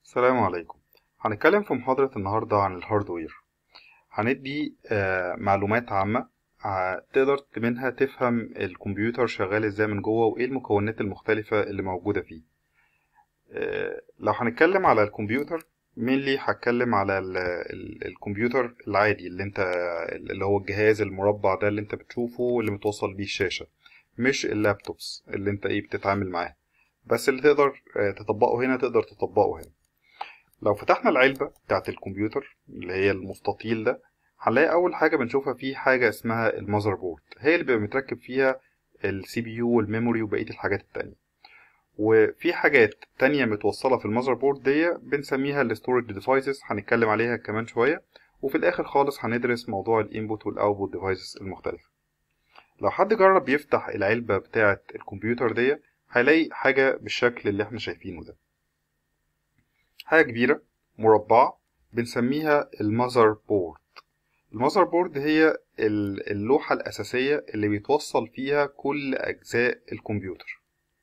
السلام عليكم هنتكلم في محاضرة النهاردة عن الهاردوير هندي آه، معلومات عامة ع- تقدر منها تفهم الكمبيوتر شغال ازاي من جوه وايه المكونات المختلفة اللي موجودة فيه آه، لو هنتكلم على الكمبيوتر mainly هتكلم على ال ال الكمبيوتر العادي اللي انت اللي هو الجهاز المربع ده اللي انت بتشوفه واللي متوصل بيه الشاشة مش اللابتوبس اللي انت ايه بتتعامل معاه بس اللي تقدر آه، تطبقه هنا تقدر تطبقه هنا لو فتحنا العلبة بتاعت الكمبيوتر اللي هي المستطيل ده هنلاقي أول حاجة بنشوفها فيه حاجة اسمها المذر بورد هي اللي بيبقى متركب فيها السي بي يو والميموري وبقية الحاجات التانية وفي حاجات تانية متوصلة في المذر بورد دي بنسميها الستورج ديفايسز هنتكلم عليها كمان شوية وفي الآخر خالص هندرس موضوع الانبوت والاوتبوت ديفايسز المختلفة لو حد جرب يفتح العلبة بتاعت الكمبيوتر دي هيلاقي حاجة بالشكل اللي احنا شايفينه ده حاجة كبيرة مربعة بنسميها المذر بورد المذر بورد هي ال- اللوحة الأساسية اللي بيتوصل فيها كل أجزاء الكمبيوتر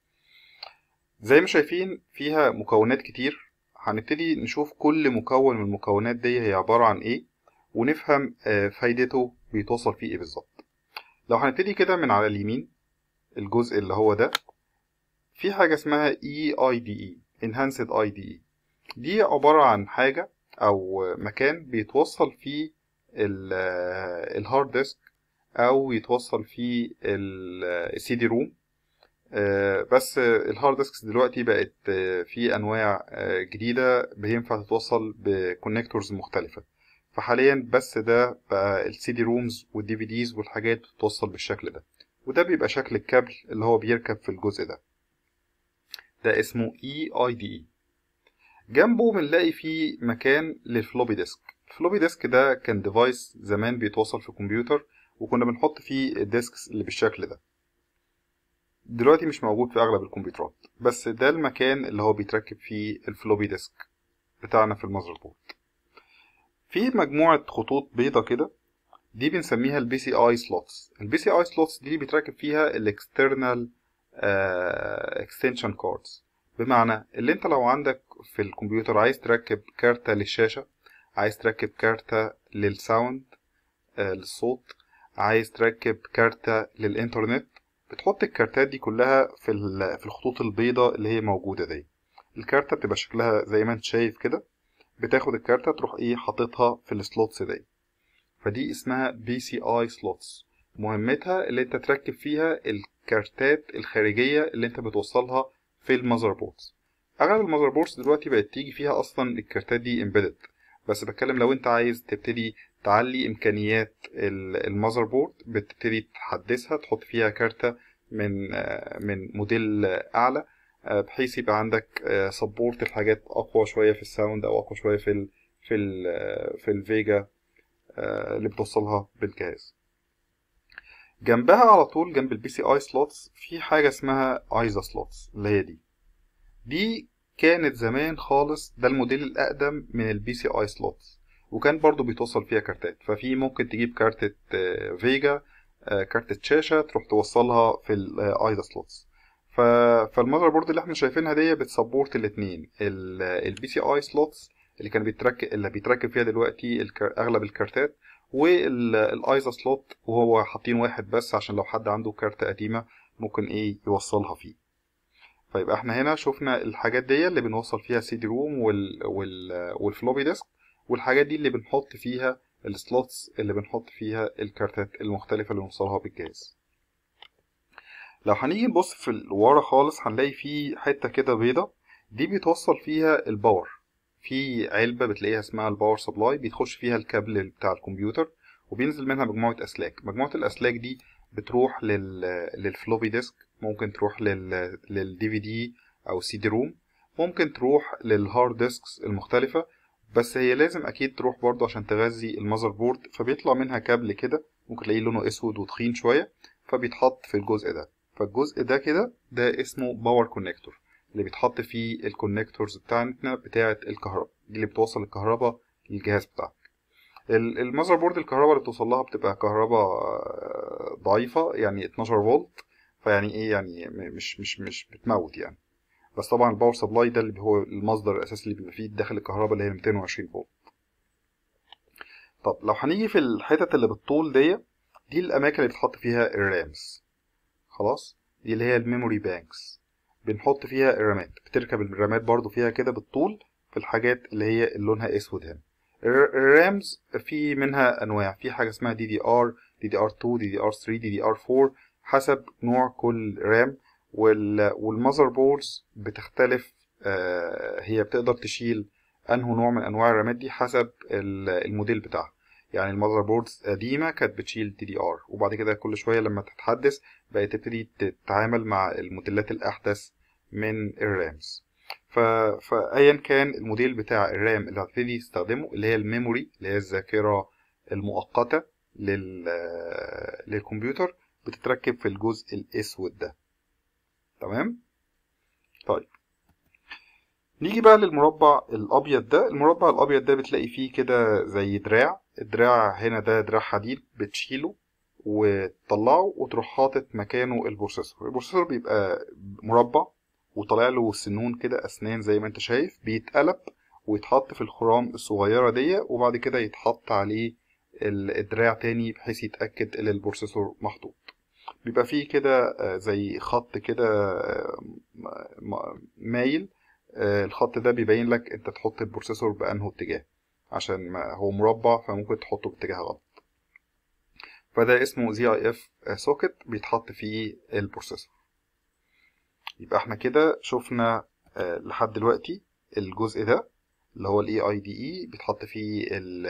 زي ما شايفين فيها مكونات كتير هنبتدي نشوف كل مكون من المكونات دي هي عبارة عن ايه ونفهم آه، فايدته بيتوصل فيه ايه بالظبط لو هنبتدي كده من على اليمين الجزء اللي هو ده في حاجة اسمها EIDE Enhanced IDE دي عبارة عن حاجة أو مكان بيتوصل فيه ال- الهارد ديسك أو يتوصل فيه السي دي روم بس الهارد ديسكس دلوقتي بقت آه، في أنواع آه، جديدة بينفع تتوصل بكونكتورز مختلفة فحاليا بس ده بقى السي دي رومز والدي في ديز والحاجات بتتوصل بالشكل ده وده بيبقى شكل الكابل اللي هو بيركب في الجزء ده ده اسمه EIDE جنبه بنلاقي فيه مكان للفلوبي ديسك الفلوبي ديسك ده كان ديفايس زمان بيتوصل في كمبيوتر وكنا بنحط فيه الديسكس اللي بالشكل ده دلوقتي مش موجود في اغلب الكمبيوترات بس ده المكان اللي هو بيتركب فيه الفلوبي ديسك بتاعنا في المذر بورد في مجموعة خطوط بيضة كده دي بنسميها البي سي اي سلوتس البي سي اي سلوتس دي بيتركب فيها الاكسترنال اكستنشن كاردز بمعنى اللي انت لو عندك في الكمبيوتر عايز تركب كارتة للشاشة عايز تركب كارتة للساوند آه، للصوت عايز تركب كارتة للإنترنت بتحط الكارتات دي كلها في ال- في الخطوط البيضاء اللي هي موجودة دي الكارتة بتبقى شكلها زي ما انت شايف كده بتاخد الكارتة تروح ايه حاططها في السلوتس دي فدي اسمها بي سي اي سلوتس مهمتها اللي انت تركب فيها الكارتات الخارجية اللي انت بتوصلها في المذر بوردز اغلب المذر بوردز دلوقتي بقت تيجي فيها اصلا الكارتات دي امبيدد بس بتكلم لو انت عايز تبتدي تعلي امكانيات المذر بورد بتبتدي تحدثها تحط فيها كارتة من آه، من موديل آه، اعلى آه، بحيث يبقى عندك سبورت الحاجات اقوى شوية في الساوند او اقوى شوية في ال في ال آه، في الفيجا آه، اللي بتوصلها بالجهاز جنبها على طول جنب البي سي اي سلوتس في حاجة اسمها ايزا سلوتس اللي هي دي دي كانت زمان خالص ده الموديل الأقدم من البي سي اي سلوتس وكان برضو بيتوصل فيها كارتات ففي ممكن تجيب كارتة آه، فيجا آه، كارتة شاشة تروح توصلها في الايزا سلوتس ف... فالمذر بورد اللي احنا شايفينها دي بتسبورت الاتنين البي سي اي سلوتس اللي كان بيتركب اللي بيتركب فيها دلوقتي الكار... اغلب الكارتات والايزا سلوت وهو حاطين واحد بس عشان لو حد عنده كارتة قديمة ممكن ايه يوصلها فيه فيبقى احنا هنا شفنا الحاجات دي اللي بنوصل فيها سي دي روم وال... وال... والفلوبي ديسك والحاجات دي اللي بنحط فيها السلوتس اللي بنحط فيها الكارتات المختلفة اللي بنوصلها بالجهاز لو هنيجي نبص في ال- ورا خالص هنلاقي في حتة كده بيضة دي بيتوصل فيها الباور في علبة بتلاقيها اسمها الباور سبلاي بيتخش فيها الكابل بتاع الكمبيوتر وبينزل منها مجموعة أسلاك مجموعة الأسلاك دي بتروح لل... للفلوبي ديسك ممكن تروح لل... للدي في دي أو سي دي روم ممكن تروح للهارد ديسكس المختلفة بس هي لازم أكيد تروح برضه عشان تغذي المذر بورد فبيطلع منها كابل كده ممكن تلاقيه لونه أسود وتخين شوية فبيتحط في الجزء ده فالجزء ده كده ده اسمه باور كونكتور اللي بيتحط فيه الكونكتورز بتاعتنا بتاعة الكهرباء دي اللي بتوصل الكهرباء للجهاز بتاعك ال- المذر بورد الكهرباء اللي بتوصل لها بتبقى كهرباء آه، ضعيفة يعني 12 فولت فيعني ايه يعني م- مش مش مش بتموت يعني بس طبعا الباور سبلاي ده اللي هو المصدر الاساسي اللي بيبقى فيه داخل الكهرباء اللي هي 220 فولت طب لو هنيجي في الحتت اللي بالطول دي دي الاماكن اللي بتحط فيها الرامز خلاص دي اللي هي الميموري بانكس بنحط فيها الرامات بتركب الرامات برضو فيها كده بالطول في الحاجات اللي هي اللي لونها اسود هنا الرامز في منها انواع في حاجه اسمها دي دي ار دي دي ار 2 دي دي ار 3 دي دي ار 4 حسب نوع كل رام والمذر بوردز بتختلف هي بتقدر تشيل انه نوع من انواع الرامات دي حسب الموديل بتاعها يعني المذر بوردز قديمه كانت بتشيل دي دي ار وبعد كده كل شويه لما تتحدث بقت تبتدي تتعامل مع الموديلات الاحدث من الرامز ف... فايا كان الموديل بتاع الرام اللي هتبتدي تستخدمه اللي هي الميموري اللي هي الذاكره المؤقته لل... للكمبيوتر بتتركب في الجزء الاسود ده تمام طيب نيجي بقى للمربع الابيض ده المربع الابيض ده بتلاقي فيه كده زي دراع الدراع هنا ده دراع حديد بتشيله وتطلعه وتروح حاطط مكانه البروسيسور البروسيسور بيبقى مربع وطالع له سنون كده اسنان زي ما انت شايف بيتقلب ويتحط في الخرام الصغيره دي وبعد كده يتحط عليه الدراع تاني بحيث يتاكد ان البروسيسور محطوط بيبقى فيه كده زي خط كده مايل الخط ده بيبين لك انت تحط البروسيسور بانه اتجاه عشان ما هو مربع فممكن تحطه باتجاه غلط فده اسمه زي اي اف سوكت بيتحط فيه البروسيسور يبقى احنا كده شفنا لحد دلوقتي الجزء ده اللي هو الاي اي دي اي بيتحط فيه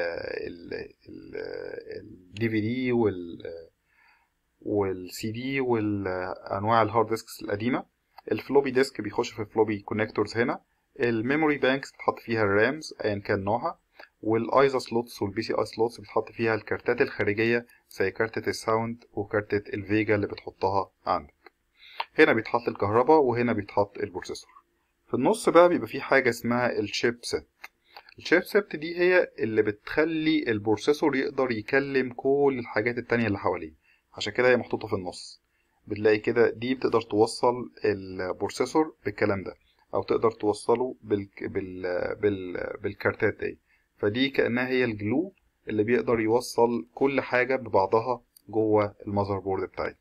الدي في دي وال والسي دي والانواع الهارد ديسكس القديمه الفلوبي ديسك بيخش في الفلوبي كونكتورز هنا الميموري بانكس بتحط فيها الرامز ايا كان نوعها والايزا سلوتس والبي سي اي سلوتس بتحط فيها الكارتات الخارجيه زي كارتة الساوند وكارتة الفيجا اللي بتحطها عندك هنا بيتحط الكهرباء وهنا بيتحط البروسيسور في النص بقى بيبقى في حاجه اسمها الشيب سيت الشيب سيت دي هي اللي بتخلي البروسيسور يقدر يكلم كل الحاجات التانية اللي حواليه عشان كده هي محطوطه في النص بتلاقي كده دي بتقدر توصل البروسيسور بالكلام ده او تقدر توصله بال... بال... بال... بالكارتات دي فدي كانها هي الجلو اللي بيقدر يوصل كل حاجه ببعضها جوه المذر بورد بتاعتنا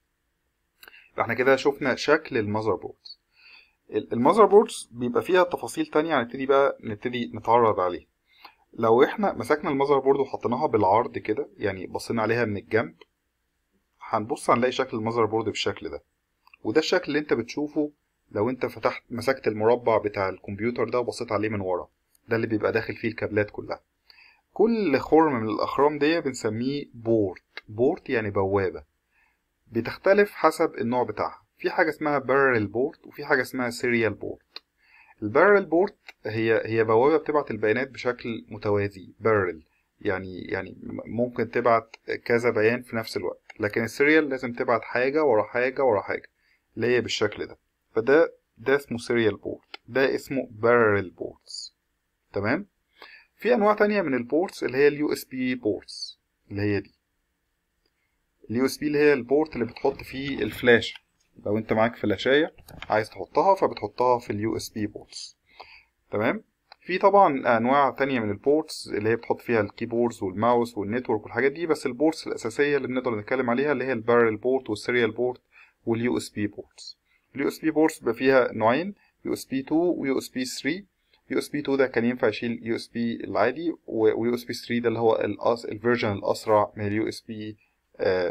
احنا كده شفنا شكل المذر بوردز المذر بوردز بيبقى فيها تفاصيل تانية هنبتدي بقى نبتدي نتعرض عليها لو احنا مسكنا المذر بورد وحطيناها بالعرض كده يعني بصينا عليها من الجنب هنبص هنلاقي شكل المذر بورد بالشكل ده وده الشكل اللي انت بتشوفه لو انت فتحت مسكت المربع بتاع الكمبيوتر ده وبصيت عليه من ورا ده اللي بيبقى داخل فيه الكابلات كلها كل خرم من الاخرام دي بنسميه بورت بورت يعني بوابة بتختلف حسب النوع بتاعها في حاجة اسمها بارل بورت وفي حاجة اسمها سيريال بورت البارل بورت هي هي بوابة بتبعت البيانات بشكل متوازي بارل يعني يعني ممكن تبعت كذا بيان في نفس الوقت لكن السيريال لازم تبعت حاجة ورا حاجة ورا حاجة اللي هي بالشكل ده فده ده اسمه سيريال بورت ده اسمه بارل بورتس تمام في انواع تانية من البورتس اللي هي اليو اس بي بورتس اللي هي دي اليو اس بي اللي هي البورت اللي بتحط فيه الفلاش لو انت معاك فلاشاية عايز تحطها فبتحطها في اليو اس بي بورتس تمام في طبعا انواع تانية من البورتس اللي هي بتحط فيها الكيبوردز والماوس والنتورك والحاجات دي بس البورتس الاساسيه اللي بنقدر نتكلم عليها اللي هي البارل بورت والسيريال بورت واليو اس بي بورتس اليو اس بي بورتس بيبقى فيها نوعين يو اس بي 2 ويو اس بي 3 يو اس بي 2 ده كان ينفع يشيل يو اس بي العادي ويو اس بي 3 ده اللي هو الأس الفيرجن الاسرع من اليو اس بي 2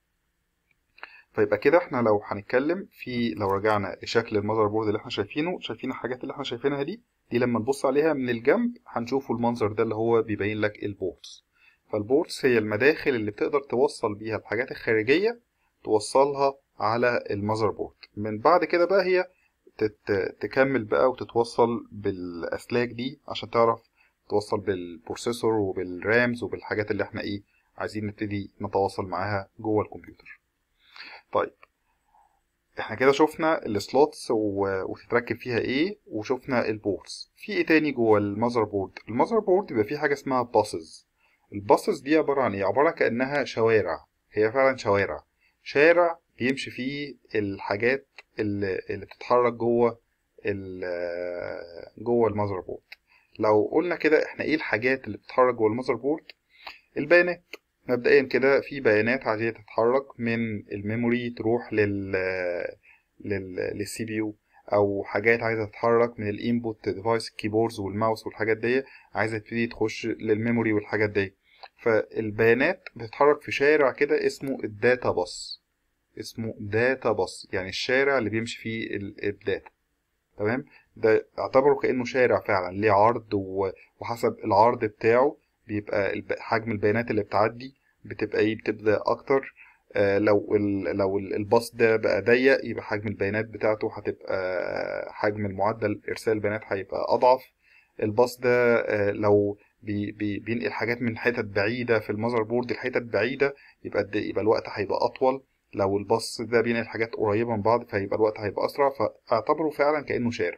فيبقى كده احنا لو هنتكلم في لو رجعنا لشكل المذر بورد اللي احنا شايفينه شايفين الحاجات اللي احنا شايفينها دي دي لما نبص عليها من الجنب هنشوفوا المنظر ده اللي هو بيبين لك البورتس فالبورتس هي المداخل اللي بتقدر توصل بيها الحاجات الخارجية توصلها على المذر بورد من بعد كده بقى هي تكمل بقى وتتوصل بالأسلاك دي عشان تعرف توصل بالبروسيسور وبالرامز وبالحاجات اللي احنا ايه عايزين نبتدي نتواصل معاها جوه الكمبيوتر طيب احنا كده شفنا السلوتس وتتركب فيها ايه وشفنا البورتس في ايه تاني جوه المذر بورد المذر بورد بيبقى فيه حاجه اسمها باسز الباسز دي عباره عن ايه عباره كانها شوارع هي فعلا شوارع شارع بيمشي فيه الحاجات اللي, اللي بتتحرك جوه ال- جوه المذر بورد لو قلنا كده احنا ايه الحاجات اللي بتتحرك جوه المذر بورد البيانات مبدئيا كده في بيانات عادية تتحرك من الميموري تروح لل لل للسي بي يو او حاجات عايزه تتحرك من الانبوت ديفايس الكيبوردز والماوس والحاجات دي عايزه تبتدي تخش للميموري والحاجات دي فالبيانات بتتحرك في شارع كده اسمه الداتا باص اسمه داتا باص يعني الشارع اللي بيمشي فيه ال- الداتا تمام ده اعتبره كأنه شارع فعلا ليه عرض و- وحسب العرض بتاعه بيبقى الب- حجم البيانات اللي بتعدي بتبقى ايه بتبقى اكتر آه، لو ال لو ال- الباص ده بقى ضيق يبقى حجم البيانات بتاعته هتبقى حجم المعدل ارسال البيانات هيبقى اضعف الباص ده آه، لو بي بي بينقل حاجات من حتت بعيدة في المذر بورد لحتت بعيدة يبقى قد إيه؟ يبقى الوقت هيبقى أطول لو الباص ده بينقل حاجات قريبة من بعض فهيبقى الوقت هيبقى أسرع فاعتبره فعلا كأنه شارع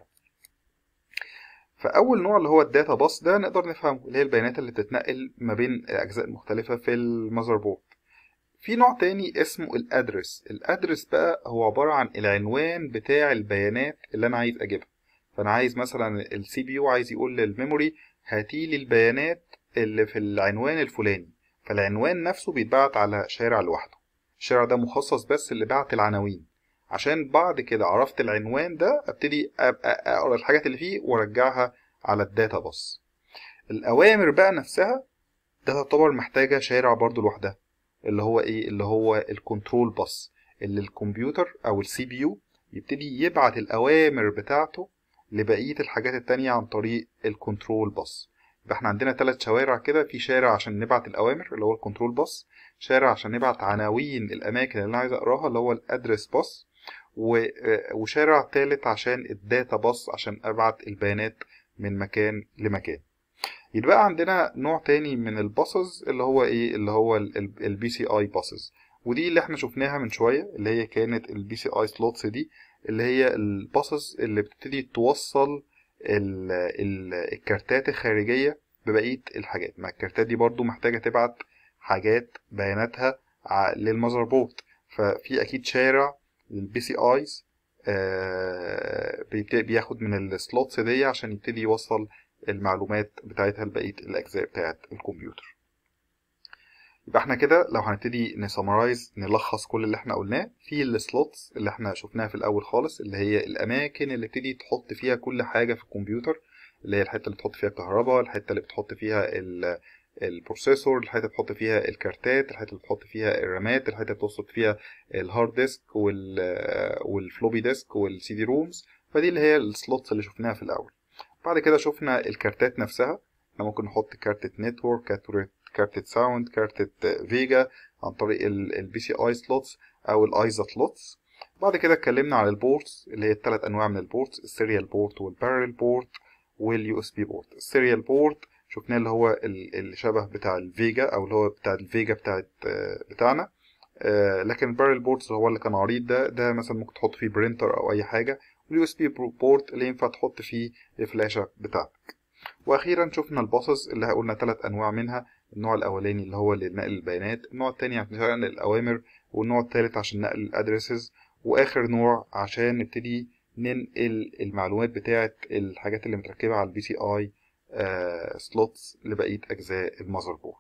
فأول نوع اللي هو الداتا باص ده نقدر نفهمه اللي هي البيانات اللي بتتنقل ما بين أجزاء مختلفة في المذر بورد في نوع تاني اسمه الادرس الادرس بقى هو عبارة عن العنوان بتاع البيانات اللي انا عايز اجيبها فانا عايز مثلا السي بي يو عايز يقول للميموري هاتيلي البيانات اللي في العنوان الفلاني فالعنوان نفسه بيتبعت على شارع لوحده الشارع ده مخصص بس اللي بعت العناوين عشان بعد كده عرفت العنوان ده ابتدي ابقى اقرا الحاجات اللي فيه وارجعها على الداتا باص الاوامر بقى نفسها ده تعتبر محتاجة شارع برضو لوحدها اللي هو ايه اللي هو الكنترول باص اللي الكمبيوتر او السي بي يو يبتدي يبعت الاوامر بتاعته لبقية الحاجات التانية عن طريق الكنترول باص يبقى احنا عندنا ثلاث شوارع كده في شارع عشان نبعت الاوامر اللي هو الكنترول باص شارع عشان نبعت عناوين الاماكن اللي انا عايز اقراها اللي هو الادرس باص و- وشارع ثالث عشان الداتا باص عشان ابعت البيانات من مكان لمكان يبقى عندنا نوع تاني من الباصز اللي هو ايه اللي هو البي سي اي باصز ودي اللي احنا شفناها من شويه اللي هي كانت البي سي اي سلوتس دي اللي هي الباصز اللي بتبتدي توصل ال ال الكارتات الخارجيه ببقيه الحاجات ما الكارتات دي برضو محتاجه تبعت حاجات بياناتها ع- للمذر بورد ففي اكيد شارع للبي سي ايز بياخد من السلوتس دي عشان يبتدي يوصل المعلومات بتاعتها لبقية الأجزاء بتاعت الكمبيوتر يبقى احنا كده لو هنبتدي نسمرايز نلخص كل اللي احنا قلناه في السلوتس اللي احنا شفناها في الأول خالص اللي هي الأماكن اللي تبتدي تحط فيها كل حاجة في الكمبيوتر اللي هي الحتة اللي بتحط فيها الكهرباء الحتة اللي بتحط فيها ال البروسيسور الحته اللي بتحط فيها الكارتات الحته اللي بتحط فيها الرامات الحته اللي بتوصل فيها الهارد ديسك وال والفلوبي ديسك والسي دي رومز فدي اللي هي السلوتس اللي شفناها في الاول بعد كده شفنا الكارتات نفسها احنا ممكن نحط كارتة نتورك كارتة كارتة ساوند كارتة فيجا عن طريق البي سي اي سلوتس او الايزا سلوتس بعد كده اتكلمنا على البورتس اللي هي الثلاث انواع من البورتس السيريال بورت والبارل بورت واليو اس بي بورت السيريال بورت شفناه اللي هو ال- اللي شبه بتاع الفيجا او اللي هو بتاع الفيجا بتاعت آه، بتاعنا آه، لكن البارل بورتس هو اللي كان عريض ده ده مثلا ممكن تحط فيه برينتر او اي حاجه واليو اس بي بورت اللي ينفع تحط فيه الفلاشه بتاعتك واخيرا شفنا الباصز اللي قلنا ثلاث انواع منها النوع الاولاني اللي هو لنقل البيانات النوع الثاني عشان نقل الاوامر والنوع الثالث عشان نقل الادرسز واخر نوع عشان نبتدي ننقل المعلومات بتاعه الحاجات اللي متركبه على البي سي اي سلوتس لبقيه اجزاء المذر بورد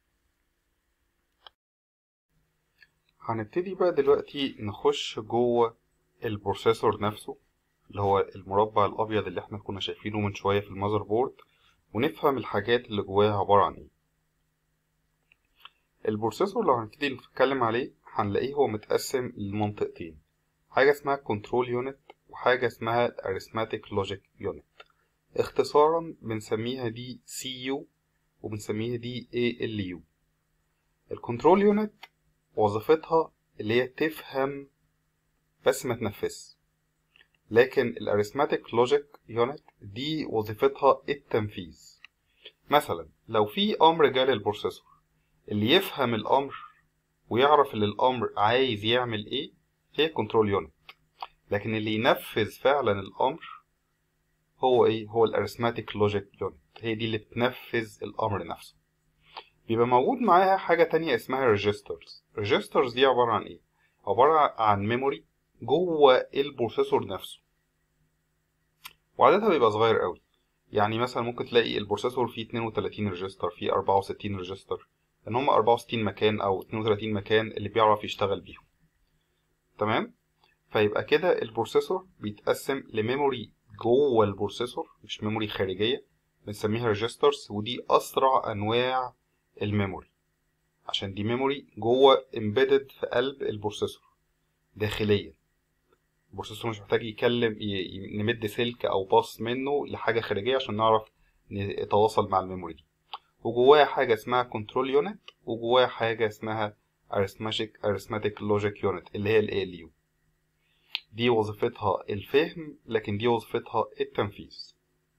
هنبتدي بقى دلوقتي نخش جوه البروسيسور نفسه اللي هو المربع الابيض اللي احنا كنا شايفينه من شويه في المذر بورد ونفهم الحاجات اللي جواها عباره عن ايه البروسيسور لو هنبتدي نتكلم عليه هنلاقيه هو متقسم لمنطقتين حاجه اسمها كنترول يونت وحاجه اسمها arithmetic لوجيك يونت اختصارا بنسميها دي سي يو وبنسميها دي اي ال يو الكنترول يونت وظيفتها اللي هي تفهم بس ما تنفذش لكن الاريثماتيك لوجيك يونت دي وظيفتها التنفيذ مثلا لو في امر جه للبروسيسور اللي يفهم الامر ويعرف اللي الامر عايز يعمل ايه هي كنترول يونت لكن اللي ينفذ فعلا الامر هو ايه هو الاريثماتيك لوجيك يونت هي دي اللي بتنفذ الامر نفسه بيبقى موجود معاها حاجة تانية اسمها ريجسترز ريجسترز دي عبارة عن ايه عبارة عن ميموري جوه البروسيسور نفسه وعددها بيبقى صغير قوي يعني مثلا ممكن تلاقي البروسيسور فيه 32 ريجستر فيه 64 ريجستر ان هم 64 مكان او 32 مكان اللي بيعرف يشتغل بيهم تمام فيبقى كده البروسيسور بيتقسم لميموري جوه البروسيسور مش ميموري خارجيه بنسميها ريجسترز ودي اسرع انواع الميموري عشان دي ميموري جوه امبيدد في قلب البروسيسور داخليا البروسيسور مش محتاج يكلم نمد سلك او باص منه لحاجه خارجيه عشان نعرف نتواصل مع الميموري دي وجواها حاجه اسمها كنترول يونت وجواها حاجه اسمها arithmetic arithmetic logic unit اللي هي ال ALU دي وظيفتها الفهم لكن دي وظيفتها التنفيذ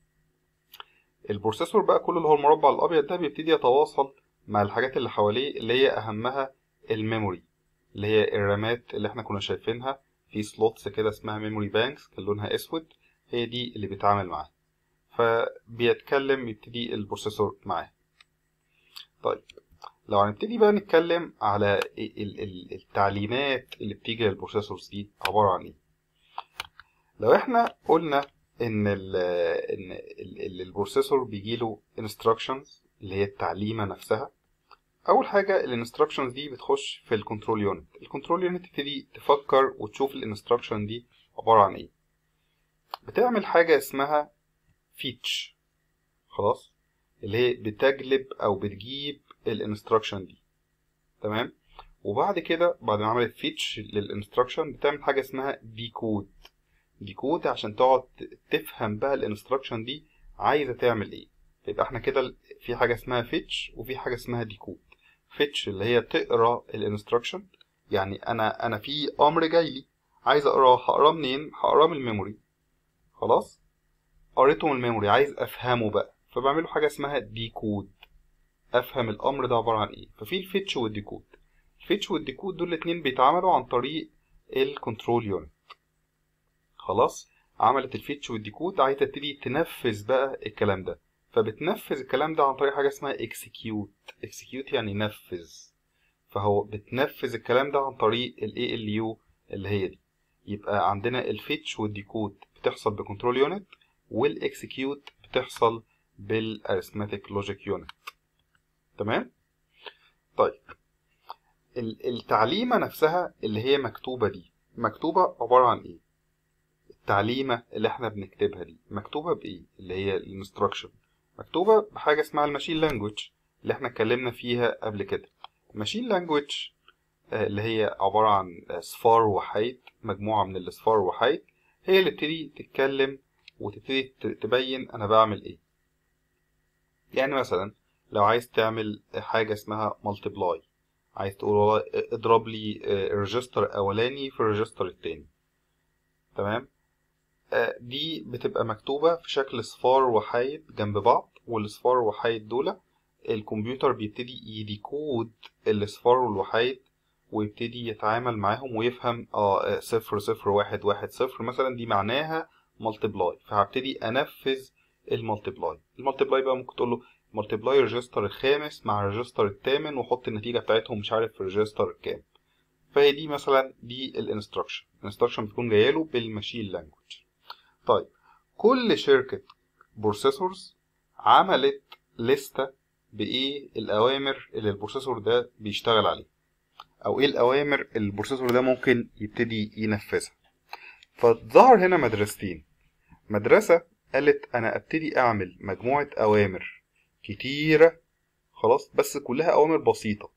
البروسيسور بقى كله اللي هو المربع الابيض ده بيبتدي يتواصل مع الحاجات اللي حواليه اللي هي اهمها الميموري اللي هي الرامات اللي احنا كنا شايفينها في سلوتس كده اسمها ميموري بانكس كان لونها اسود هي دي اللي بيتعامل معاها فبيتكلم يبتدي البروسيسور معاه طيب لو هنبتدي بقى نتكلم على التعليمات اللي بتيجي للبروسيسورز دي عبارة عن ايه لو احنا قلنا ان ال ان ال البروسيسور بيجيله instructions اللي هي التعليمة نفسها اول حاجة الانستراكشنز دي بتخش في الكنترول يونت الكنترول يونت تبتدي تفكر وتشوف الانستراكشن دي عبارة عن ايه بتعمل حاجة اسمها فيتش خلاص اللي هي بتجلب او بتجيب الانستراكشن دي تمام وبعد كده بعد ما عملت فيتش للانستراكشن بتعمل حاجه اسمها ديكود ديكود عشان تقعد تفهم بقى الانستراكشن دي عايزه تعمل ايه يبقى احنا كده في حاجه اسمها فيتش وفي حاجه اسمها ديكود فيتش اللي هي تقرا الانستراكشن يعني انا انا في امر جاي لي عايز اقراه هقراه منين هقراه من الميموري خلاص قريته من الميموري عايز افهمه بقى فبعمله حاجه اسمها ديكود افهم الامر ده عباره عن ايه ففي الفيتش والديكود الفيتش والديكود دول الاتنين بيتعملوا عن طريق الكنترول يونت خلاص عملت الفيتش والديكود عايزه تبتدي تنفذ بقى الكلام ده فبتنفذ الكلام ده عن طريق حاجه اسمها اكسكيوت اكسكيوت يعني نفذ فهو بتنفذ الكلام ده عن طريق ال ALU اللي هي دي يبقى عندنا الفيتش والديكود بتحصل بكنترول يونت والاكسكيوت بتحصل بالارثماتيك لوجيك يونت تمام طيب التعليمة نفسها اللي هي مكتوبة دي مكتوبة عبارة عن ايه التعليمة اللي احنا بنكتبها دي مكتوبة بايه اللي هي الانستراكشن مكتوبة بحاجة اسمها الماشين لانجوج اللي احنا اتكلمنا فيها قبل كده الماشين لانجوج اللي هي عبارة عن صفار وحيد مجموعة من الاصفار وحيد هي اللي بتبتدي تتكلم وتبتدي تبين انا بعمل ايه يعني مثلا لو عايز تعمل حاجة اسمها multiply عايز تقول والله اضرب لي الريجستر الاولاني في الريجستر التاني تمام دي بتبقى مكتوبة في شكل صفار وحيد جنب بعض والصفار والوحيد دول الكمبيوتر بيبتدي يديكود الصفار والوحيد ويبتدي يتعامل معاهم ويفهم اه صفر صفر واحد واحد صفر مثلا دي معناها مالتبلاي فهبتدي انفذ المالتبلاي المالتبلاي بقى ممكن تقول له مالتبلاي الريجستر الخامس مع الريجستر الثامن وحط النتيجه بتاعتهم مش عارف في الريجستر الكام فهي دي مثلا دي الانستراكشن الانستراكشن بتكون جايه له بالماشين لانجوج طيب كل شركه بروسيسورز عملت لستة بايه الاوامر اللي البروسيسور ده بيشتغل عليه او ايه الاوامر اللي البروسيسور ده ممكن يبتدي ينفذها فظهر هنا مدرستين مدرسة قالت انا ابتدي اعمل مجموعة اوامر كتيرة خلاص بس كلها اوامر بسيطة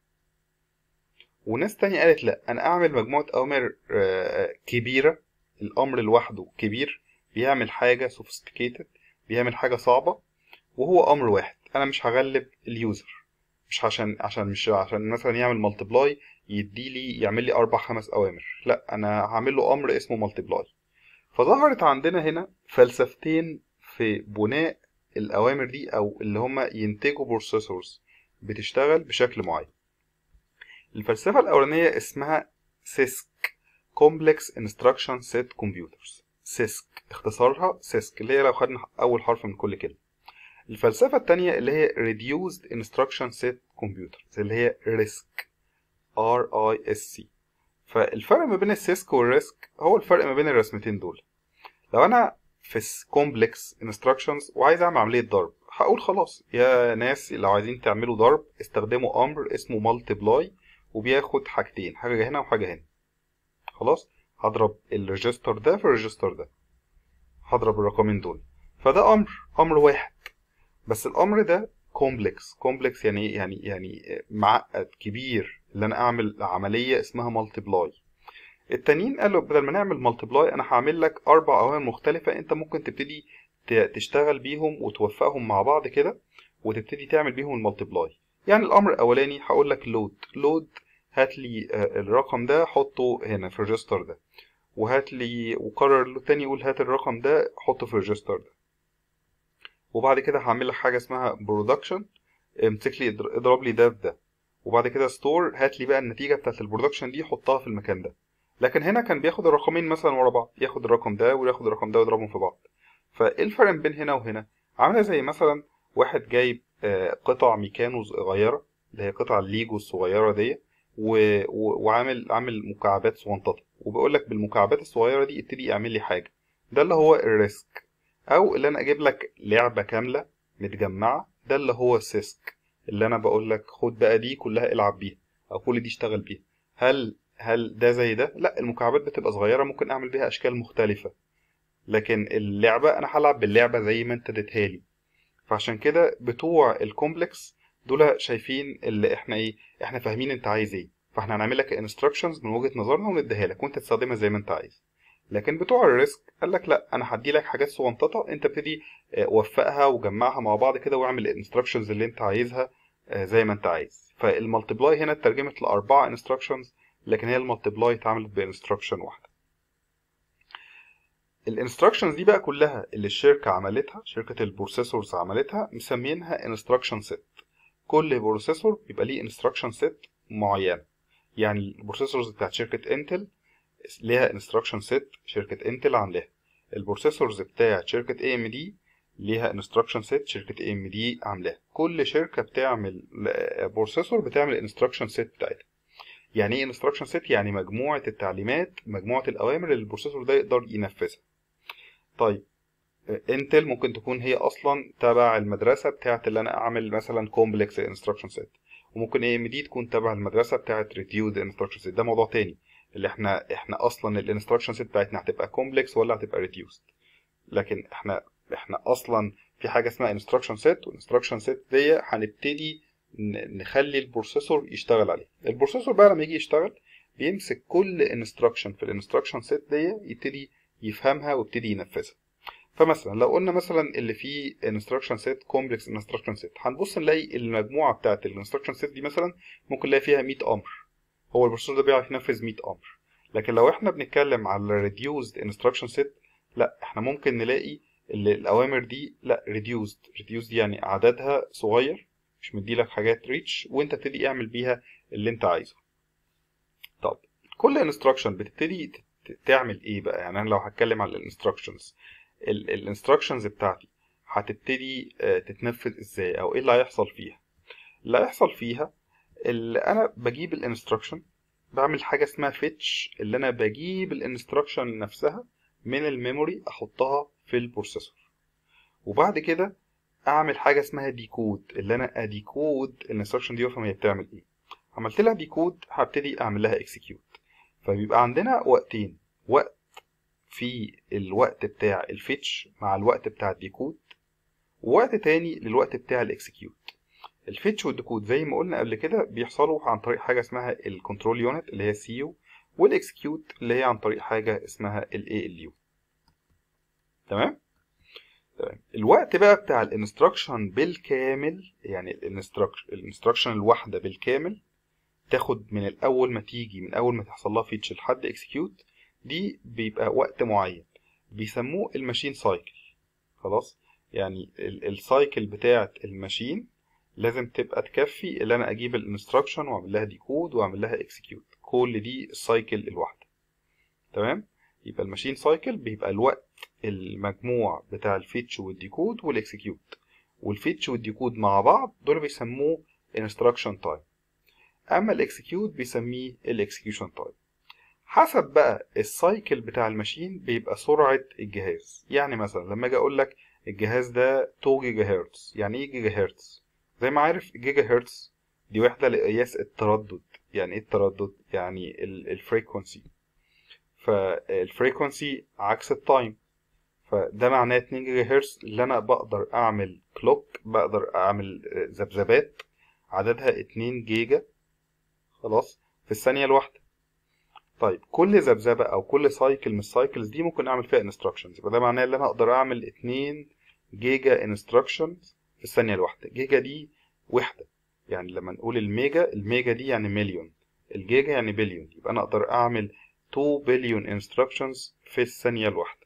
وناس تانية قالت لا انا اعمل مجموعة اوامر كبيرة الامر لوحده كبير بيعمل حاجة sophisticated بيعمل حاجة صعبة وهو امر واحد انا مش هغلب اليوزر مش عشان عشان مش عشان مثلا يعمل مالتبلاي يدي لي يعمل لي اربع خمس اوامر لا انا هعمل له امر اسمه مالتبلاي فظهرت عندنا هنا فلسفتين في بناء الاوامر دي او اللي هما ينتجوا بروسيسورز بتشتغل بشكل معين الفلسفه الاولانيه اسمها سيسك كومبلكس انستراكشن سيت كمبيوترز سيسك اختصارها سيسك اللي هي لو خدنا اول حرف من كل كلمه الفلسفة التانية اللي هي Reduced Instruction Set Computers اللي هي RISC R I S C فالفرق ما بين السيسك والريسك هو الفرق ما بين الرسمتين دول لو أنا في كومبلكس انستراكشنز وعايز اعمل عمليه ضرب هقول خلاص يا ناس لو عايزين تعملوا ضرب استخدموا امر اسمه مالتيبلاي وبياخد حاجتين حاجه هنا وحاجه هنا خلاص هضرب الريجستر ده في الريجستر ده هضرب الرقمين دول فده امر امر واحد بس الامر ده كومبلكس كومبلكس يعني ايه يعني يعني معقد كبير اللي انا اعمل عمليه اسمها مالتيبلاي التانيين قالوا بدل ما نعمل مالتيبلاي انا هعمل لك اربع اوامر مختلفه انت ممكن تبتدي تشتغل بيهم وتوفقهم مع بعض كده وتبتدي تعمل بيهم المالتيبلاي يعني الامر الاولاني هقول لك لود لود هات لي الرقم ده حطه هنا في الريجستر ده وهات لي وقرر تاني يقول هات الرقم ده حطه في الريجستر ده وبعد كده هعمل لك حاجه اسمها برودكشن امسك لي اضرب لي ده في ده وبعد كده ستور هات لي بقى النتيجه بتاعت البرودكشن دي حطها في المكان ده لكن هنا كان بياخد الرقمين مثلا ورا بعض ياخد الرقم ده وياخد الرقم ده ويضربهم في بعض فايه الفرق بين هنا وهنا عامله زي مثلا واحد جايب قطع ميكانو صغيره اللي هي قطع الليجو الصغيره دي و... و... وعامل عامل مكعبات صغنططه وبقول لك بالمكعبات الصغيره دي ابتدي اعمل لي حاجه ده اللي هو الريسك او اللي انا اجيب لك لعبه كامله متجمعه ده اللي هو السيسك اللي انا بقول لك خد بقى دي كلها العب بيها او كل دي اشتغل بيها هل هل ده زي ده لا المكعبات بتبقى صغيره ممكن اعمل بيها اشكال مختلفه لكن اللعبه انا هلعب باللعبه زي ما انت اديتها لي فعشان كده بتوع الكومبلكس دول شايفين اللي احنا ايه احنا فاهمين انت عايز ايه فاحنا هنعمل لك انستراكشنز من وجهه نظرنا ونديها لك وانت تستخدمها زي ما انت عايز لكن بتوع الريسك قال لك لا انا هدي لك حاجات صغنططه انت ابتدي وفقها وجمعها مع بعض كده واعمل الانستراكشنز اللي انت عايزها زي ما انت عايز فالمالتيبلاي هنا اترجمت لاربعه انستراكشنز لكن هي المالتيبلاي اتعملت بانستراكشن واحده الانستراكشنز دي بقى كلها اللي الشركه عملتها شركه البروسيسورز عملتها مسمينها انستراكشن سيت كل بروسيسور بيبقى ليه انستراكشن سيت معينه يعني البروسيسورز بتاعت شركه انتل ليها انستراكشن سيت شركه انتل عاملاها البروسيسورز بتاعت شركه اي ام دي ليها انستراكشن سيت شركه اي ام دي عاملاها كل شركه بتعمل بروسيسور بتعمل الانستراكشن سيت بتاعتها يعني ايه انستراكشن سيت يعني مجموعه التعليمات مجموعه الاوامر اللي البروسيسور ده يقدر ينفذها طيب انتل ممكن تكون هي اصلا تبع المدرسه بتاعت اللي انا اعمل مثلا كومبلكس انستراكشن سيت وممكن اي ام دي تكون تبع المدرسه بتاعت ريديود انستراكشن سيت ده موضوع تاني اللي احنا احنا اصلا الانستراكشن سيت بتاعتنا هتبقى كومبلكس ولا هتبقى ريديوست لكن احنا احنا اصلا في حاجه اسمها انستراكشن سيت والانستراكشن سيت دي هنبتدي نخلي البروسيسور يشتغل عليه البروسيسور بقى لما يجي يشتغل بيمسك كل انستراكشن في الانستراكشن سيت دي يبتدي يفهمها ويبتدي ينفذها فمثلا لو قلنا مثلا اللي فيه انستراكشن سيت كومبلكس انستراكشن سيت هنبص نلاقي المجموعه بتاعت الانستراكشن سيت دي مثلا ممكن نلاقي فيها 100 امر هو البروسيسور ده بيعرف ينفذ 100 امر لكن لو احنا بنتكلم على ريديوزد انستراكشن سيت لا احنا ممكن نلاقي اللي الاوامر دي لا ريديوزد ريديوزد يعني عددها صغير مش مديلك حاجات ريتش وانت تبتدي اعمل بيها اللي انت عايزه طب كل انستراكشن بتبتدي تعمل ايه بقى يعني انا لو هتكلم على الانستراكشنز الانستراكشنز بتاعتي هتبتدي تتنفذ ازاي او ايه اللي هيحصل فيها اللي هيحصل فيها اللي انا بجيب الانستراكشن بعمل حاجه اسمها فيتش اللي انا بجيب الانستراكشن نفسها من الميموري احطها في البروسيسور وبعد كده اعمل حاجه اسمها ديكود اللي انا اديكود الانستراكشن دي وافهم هي بتعمل ايه عملت لها ديكود هبتدي اعمل لها اكسكيوت فبيبقى عندنا وقتين وقت في الوقت بتاع الفيتش مع الوقت بتاع الديكود ووقت تاني للوقت بتاع الاكسكيوت الفيتش والديكود زي ما قلنا قبل كده بيحصلوا عن طريق حاجه اسمها الكنترول يونت اللي هي سي يو والاكسكيوت اللي هي عن طريق حاجه اسمها الاي ال يو تمام تمام الوقت بقى بتاع الانستراكشن بالكامل يعني الانستراكشن الواحده بالكامل تاخد من الاول ما تيجي من اول ما تحصل لها فيتش لحد اكسكيوت دي بيبقى وقت معين بيسموه الماشين سايكل خلاص يعني السايكل بتاعه الماشين لازم تبقى تكفي اللي انا اجيب الانستراكشن واعمل لها ديكود واعمل لها اكسكيوت كل دي السايكل الواحده تمام يبقى الماشين سايكل بيبقى الوقت المجموع بتاع الفيتش والديكود والاكسكيوت والفيتش والديكود مع بعض دول بيسموه انستراكشن تايم اما الاكسكيوت بيسميه الاكسكيوشن تايم حسب بقى السايكل بتاع الماشين بيبقى سرعة الجهاز يعني مثلا لما اجي اقول لك الجهاز ده 2 جيجا هرتز يعني ايه جيجا هرتز زي ما عارف جيجا هرتز دي وحدة لقياس التردد يعني ايه التردد يعني الفريكونسي فالفريكونسي عكس التايم فده معناه 2 جيجا هرتز اللي انا بقدر اعمل كلوك بقدر اعمل ذبذبات عددها 2 جيجا خلاص في الثانية الواحدة طيب كل ذبذبة او كل سايكل من السايكلز دي ممكن اعمل فيها انستراكشنز يبقى ده معناه ان انا اقدر اعمل 2 جيجا انستراكشنز في الثانية الواحدة جيجا دي وحدة يعني لما نقول الميجا الميجا دي يعني مليون الجيجا يعني بليون يبقى انا اقدر اعمل 2 بليون instructions في الثانية الواحدة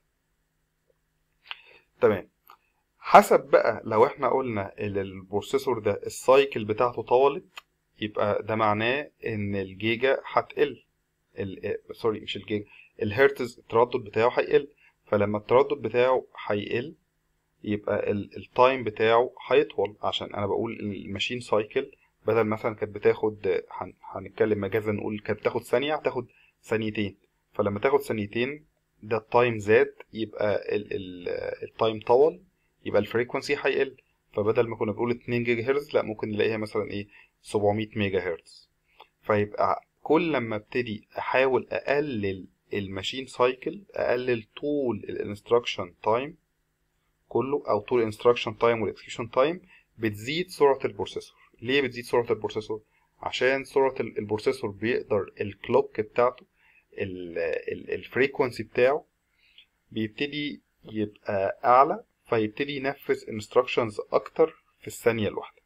تمام حسب بقى لو احنا قلنا ان البروسيسور ده السايكل بتاعته طولت يبقى ده معناه ان الجيجا هتقل سوري مش الجيجا الهرتز التردد بتاعه هيقل فلما التردد بتاعه هيقل يبقى التايم بتاعه هيطول عشان انا بقول الماشين سايكل بدل مثلا كانت بتاخد هنتكلم مجازا نقول كانت بتاخد ثانية هتاخد ثانيتين فلما تاخد ثانيتين ده التايم زاد يبقى التايم طول يبقى الفريكونسي هيقل فبدل ما كنا بنقول 2 جيجا هرتز لا ممكن نلاقيها مثلا ايه 700 ميجا هرتز فيبقى كل لما ابتدي احاول اقلل الماشين سايكل اقلل طول الانستراكشن تايم كله او طول الانستراكشن تايم والاكسكيوشن تايم بتزيد سرعه البروسيسور ليه بتزيد سرعه البروسيسور عشان سرعه البروسيسور بيقدر الكلوك بتاعته الفريكونسي بتاعه بيبتدي يبقى اعلى فيبتدي ينفذ انستراكشنز اكتر في الثانيه الواحده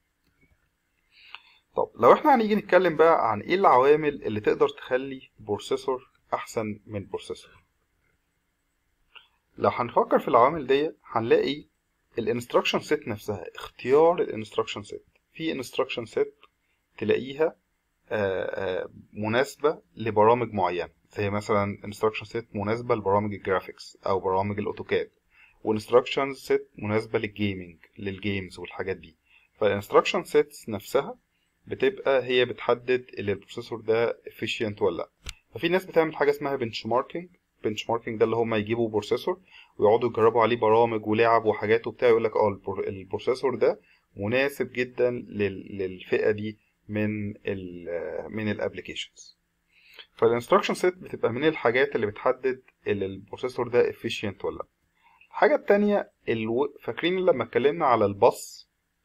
طب لو احنا هنيجي نتكلم بقى عن ايه العوامل اللي تقدر تخلي بروسيسور احسن من بروسيسور لو هنفكر في العوامل دي هنلاقي الانستراكشن سيت نفسها اختيار الانستراكشن سيت في انستراكشن سيت تلاقيها مناسبة لبرامج معينة زي مثلا انستراكشن سيت مناسبة لبرامج الجرافيكس أو برامج الأوتوكاد وانستراكشن سيت مناسبة للجيمنج للجيمز والحاجات دي فالانستراكشن سيتس نفسها بتبقى هي بتحدد اللي البروسيسور ده efficient ولا لا ففي ناس بتعمل حاجة اسمها بنش ماركينج بنش ماركينج ده اللي هم يجيبوا بروسيسور ويقعدوا يجربوا عليه برامج ولعب وحاجات وبتاع يقول لك اه البروسيسور ده مناسب جدا للفئة دي من ال من الابلكيشنز فالانستراكشن سيت بتبقى من الحاجات اللي بتحدد اللي البروسيسور ده efficient ولا لا الحاجة التانية الو... فاكرين لما اتكلمنا على الباص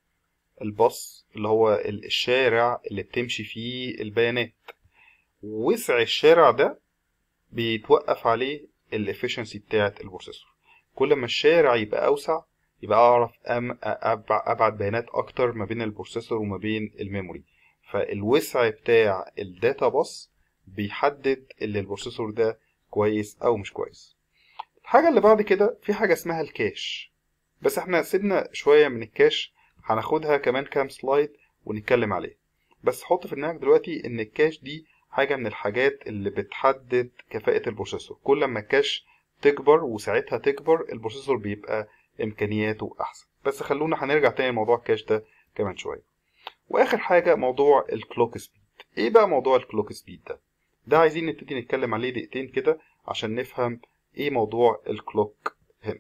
الباص اللي هو الشارع اللي بتمشي فيه البيانات وسع الشارع ده بيتوقف عليه الافشنسي بتاعت البروسيسور كل ما الشارع يبقى اوسع يبقى اعرف أم ابعت بيانات اكتر ما بين البروسيسور وما بين الميموري فالوسع بتاع الداتا باص بيحدد اللي البروسيسور ده كويس او مش كويس الحاجه اللي بعد كده في حاجه اسمها الكاش بس احنا سيبنا شويه من الكاش هناخدها كمان كام سلايد ونتكلم عليه بس حط في دماغك دلوقتي ان الكاش دي حاجه من الحاجات اللي بتحدد كفاءه البروسيسور كل ما الكاش تكبر وساعتها تكبر البروسيسور بيبقى امكانياته احسن بس خلونا هنرجع تاني لموضوع الكاش ده كمان شويه واخر حاجه موضوع الكلوك سبيد ايه بقى موضوع الكلوك سبيد ده ده عايزين نبتدي نتكلم عليه دقيقتين كده عشان نفهم ايه موضوع الكلوك هنا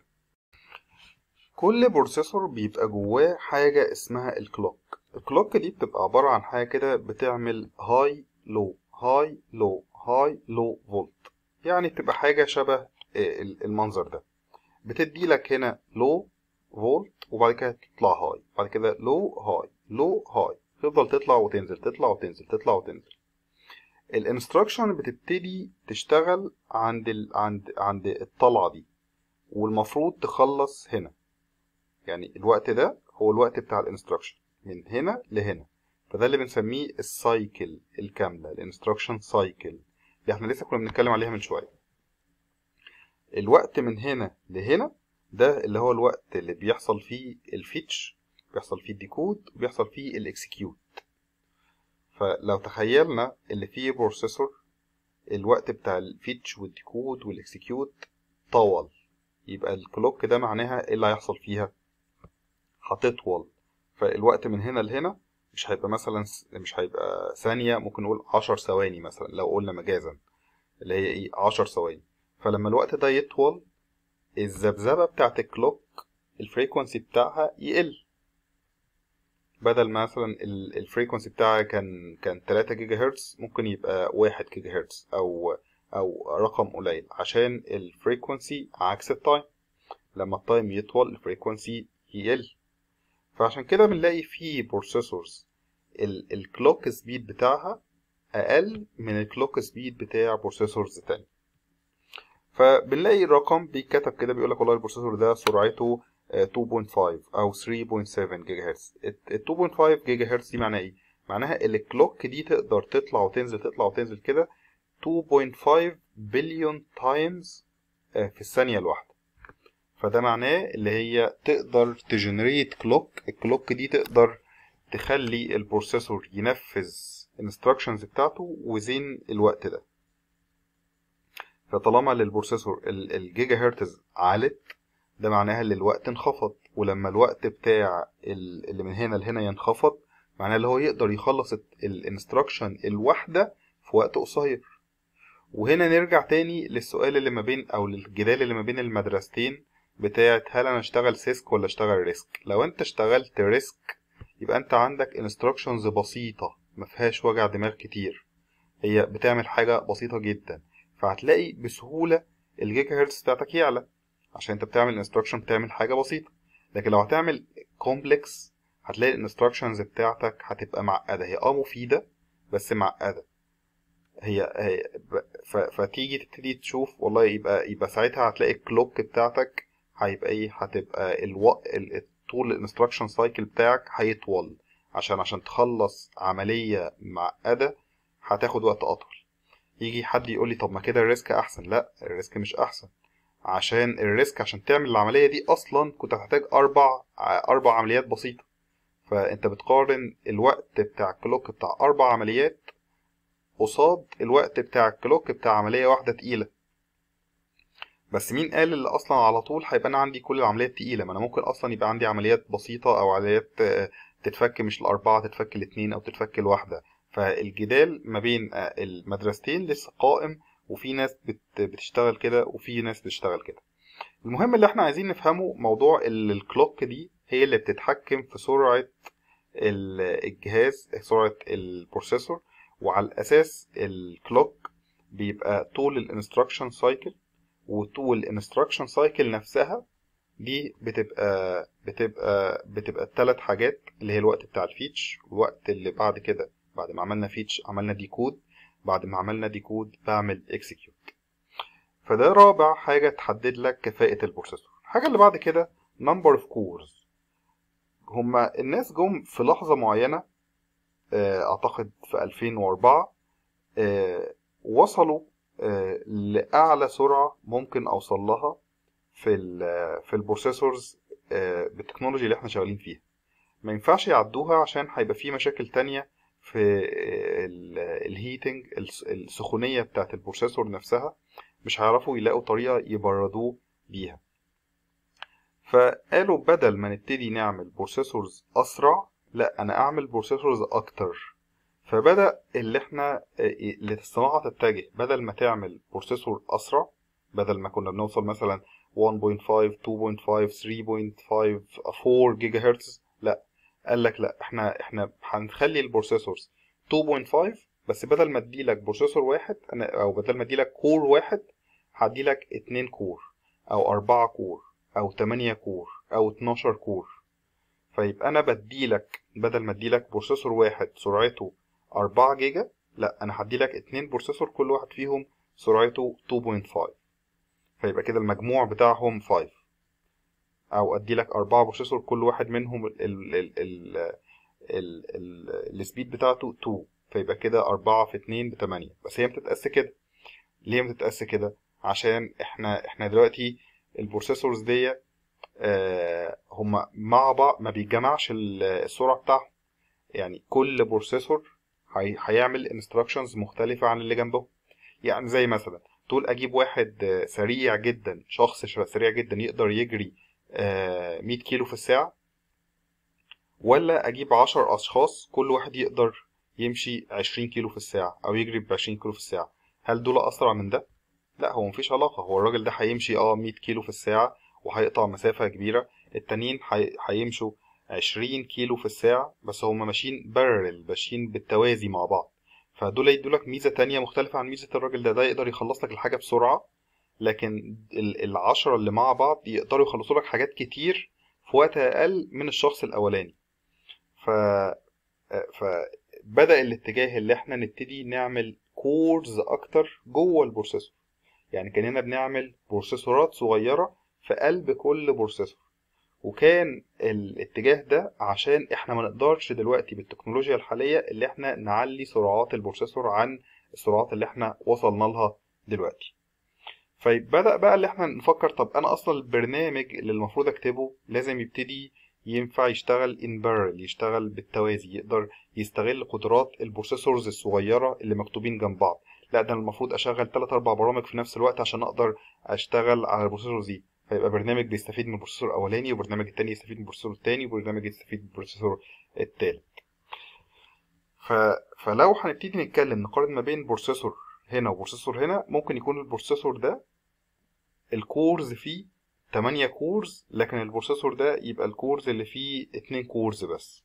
كل بروسيسور بيبقى جواه حاجه اسمها الكلوك الكلوك دي بتبقى عباره عن حاجه كده بتعمل هاي لو هاي لو هاي لو فولت يعني بتبقى حاجه شبه المنظر ده بتدي لك هنا لو فولت وبعد كده تطلع هاي بعد كده لو هاي لو هاي تفضل تطلع وتنزل تطلع وتنزل تطلع وتنزل الانستراكشن بتبتدي تشتغل عند ال... عند عند الطلعه دي والمفروض تخلص هنا يعني الوقت ده هو الوقت بتاع الانستراكشن من هنا لهنا فده اللي بنسميه السايكل الكامله الانستراكشن سايكل اللي احنا لسه كنا بنتكلم عليها من شويه الوقت من هنا لهنا ده اللي هو الوقت اللي بيحصل فيه الفيتش بيحصل فيه الديكود وبيحصل فيه الاكسكيوت فلو تخيلنا اللي فيه بروسيسور الوقت بتاع الفيتش والديكود والاكسكيوت طول يبقى الكلوك ده معناها ايه اللي هيحصل فيها هتطول فالوقت من هنا لهنا مش هيبقى مثلا مش هيبقى ثانية ممكن نقول عشر ثواني مثلا لو قلنا مجازا اللي هي ايه 10 ثواني فلما الوقت ده يطول الذبذبه بتاعت الكلوك الفريكونسي بتاعها يقل بدل مثلا الفريكونسي بتاعها كان كان 3 جيجا هرتز ممكن يبقى 1 جيجا هرتز او او رقم قليل عشان الفريكونسي عكس التايم لما التايم يطول الفريكونسي يقل فعشان كده بنلاقي في بروسيسورز الكلوك سبيد بتاعها اقل من الكلوك سبيد بتاع بروسيسورز تاني فبنلاقي الرقم بيتكتب كده بيقول لك والله البروسيسور ده سرعته 2.5 او 3.7 جيجا هرتز ال 2.5 جيجا هرتز دي معناها ايه معناها الكلوك دي تقدر تطلع وتنزل تطلع وتنزل كده 2.5 بليون تايمز في الثانية الواحدة فده معناه اللي هي تقدر تجنريت كلوك الكلوك دي تقدر تخلي البروسيسور ينفذ الانستراكشنز بتاعته وزين الوقت ده فطالما للبروسيسور الجيجا هرتز عالت ده معناها ان الوقت انخفض ولما الوقت بتاع اللي من هنا لهنا ينخفض معناه اللي هو يقدر يخلص الانستراكشن الواحدة في وقت قصير وهنا نرجع تاني للسؤال اللي ما بين او للجدال اللي ما بين المدرستين بتاعت هل انا اشتغل سيسك ولا اشتغل ريسك لو انت اشتغلت ريسك يبقى انت عندك انستراكشنز بسيطة ما فيهاش وجع دماغ كتير هي بتعمل حاجة بسيطة جدا فهتلاقي بسهولة الجيجا هرتز بتاعتك يعلى عشان انت بتعمل انستراكشن بتعمل حاجة بسيطة لكن لو هتعمل كومبلكس هتلاقي الانستراكشنز بتاعتك هتبقى معقدة هي اه مفيدة بس معقدة هي, هي فتيجي تبتدي تشوف والله يبقى يبقى ساعتها هتلاقي الكلوك بتاعتك هيبقى ايه هتبقى الو... طول الانستراكشن سايكل بتاعك هيطول عشان عشان تخلص عملية معقدة هتاخد وقت أطول يجي حد يقول لي طب ما كده الريسك أحسن لا الريسك مش أحسن عشان الريسك عشان تعمل العملية دي أصلا كنت هتحتاج أربع أربع عمليات بسيطة فأنت بتقارن الوقت بتاع الكلوك بتاع أربع عمليات قصاد الوقت بتاع الكلوك بتاع عملية واحدة تقيلة بس مين قال اللي اصلا على طول هيبقى انا عندي كل العمليات تقيله ما انا ممكن اصلا يبقى عندي عمليات بسيطه او عمليات تتفك مش الاربعه تتفك الاثنين او تتفك الواحده فالجدال ما بين المدرستين لسه قائم وفي ناس بتشتغل كده وفي ناس بتشتغل كده المهم اللي احنا عايزين نفهمه موضوع الكلوك دي هي اللي بتتحكم في سرعه الجهاز سرعه البروسيسور وعلى الاساس الكلوك بيبقى طول الانستراكشن سايكل وطول الانستراكشن سايكل نفسها دي بتبقى بتبقى بتبقى الثلاث حاجات اللي هي الوقت بتاع الفيتش والوقت اللي بعد كده بعد ما عملنا فيتش عملنا ديكود بعد ما عملنا ديكود بعمل اكسكيوت فده رابع حاجة تحدد لك كفاءة البروسيسور الحاجة اللي بعد كده number of cores هما الناس جم في لحظة معينة اعتقد في 2004 وصلوا لأعلى سرعة ممكن أوصل لها في ال في البروسيسورز بالتكنولوجي اللي احنا شغالين فيها ما ينفعش يعدوها عشان هيبقى في مشاكل تانية في الهيتنج السخونية بتاعت البروسيسور نفسها مش هيعرفوا يلاقوا طريقة يبردوه بيها فقالوا بدل ما نبتدي نعمل بروسيسورز أسرع لا أنا أعمل بروسيسورز أكتر فبدأ اللي احنا اللي الصناعة تتجه بدل ما تعمل بروسيسور أسرع بدل ما كنا بنوصل مثلا 1.5 2.5 3.5 4 جيجا هرتز لا قال لك لا احنا احنا هنخلي البروسيسورز 2.5 بس بدل ما اديلك بروسيسور واحد انا او بدل ما اديلك كور واحد هديلك 2 كور او 4 كور او 8 كور او 12 كور فيبقى انا بديلك بدل ما اديلك بروسيسور واحد سرعته 4 جيجا لا انا هديلك اتنين بروسيسور كل واحد فيهم سرعته 2.5 فيبقى كده المجموع بتاعهم 5 او اديلك أربعة بروسيسور كل واحد منهم ال ال ال ال ال ال السبيد بتاعته 2 فيبقى كده أربعة في اتنين بتمانية بس هي بتتقاس كده ليه بتتقاس كده عشان احنا احنا دلوقتي البروسيسورز دي آه هما مع بعض ما بيتجمعش السرعة بتاعهم يعني كل بروسيسور هيعمل انستراكشنز مختلفة عن اللي جنبه يعني زي مثلا تقول اجيب واحد سريع جدا شخص سريع جدا يقدر يجري 100 كيلو في الساعة ولا اجيب 10 اشخاص كل واحد يقدر يمشي 20 كيلو في الساعة او يجري ب 20 كيلو في الساعة هل دول اسرع من ده لا هو مفيش علاقه هو الراجل ده هيمشي اه 100 كيلو في الساعه وهيقطع مسافه كبيره التانيين هي- هيمشوا 20 كيلو في الساعه بس هما ماشيين بارل ماشيين بالتوازي مع بعض فدول يدولك ميزه تانية مختلفه عن ميزه الراجل ده ده يقدر يخلص لك الحاجه بسرعه لكن ال- العشرة اللي مع بعض يقدروا يخلصوا لك حاجات كتير في وقت أقل من الشخص الأولاني ف... فبدأ الاتجاه اللي احنا نبتدي نعمل كورز أكتر جوه البروسيسور يعني كأننا بنعمل بروسيسورات صغيرة في قلب كل بروسيسور وكان الاتجاه ده عشان احنا ما نقدرش دلوقتي بالتكنولوجيا الحالية اللي احنا نعلي سرعات البروسيسور عن السرعات اللي احنا وصلنا لها دلوقتي فبدأ بقى اللي احنا نفكر طب انا اصلا البرنامج اللي المفروض اكتبه لازم يبتدي ينفع يشتغل in parallel يشتغل بالتوازي يقدر يستغل قدرات البروسيسورز الصغيرة اللي مكتوبين جنب بعض لا ده انا المفروض اشغل 3 4 برامج في نفس الوقت عشان اقدر اشتغل على البروسيسورز دي فيبقى برنامج بيستفيد من البروسيسور الاولاني وبرنامج التاني يستفيد من البروسيسور التاني وبرنامج يستفيد من البروسيسور التالت ف... فلو هنبتدي نتكلم نقارن ما بين بروسيسور هنا وبروسيسور هنا ممكن يكون البروسيسور ده الكورز فيه 8 كورز لكن البروسيسور ده يبقى الكورز اللي فيه 2 كورز بس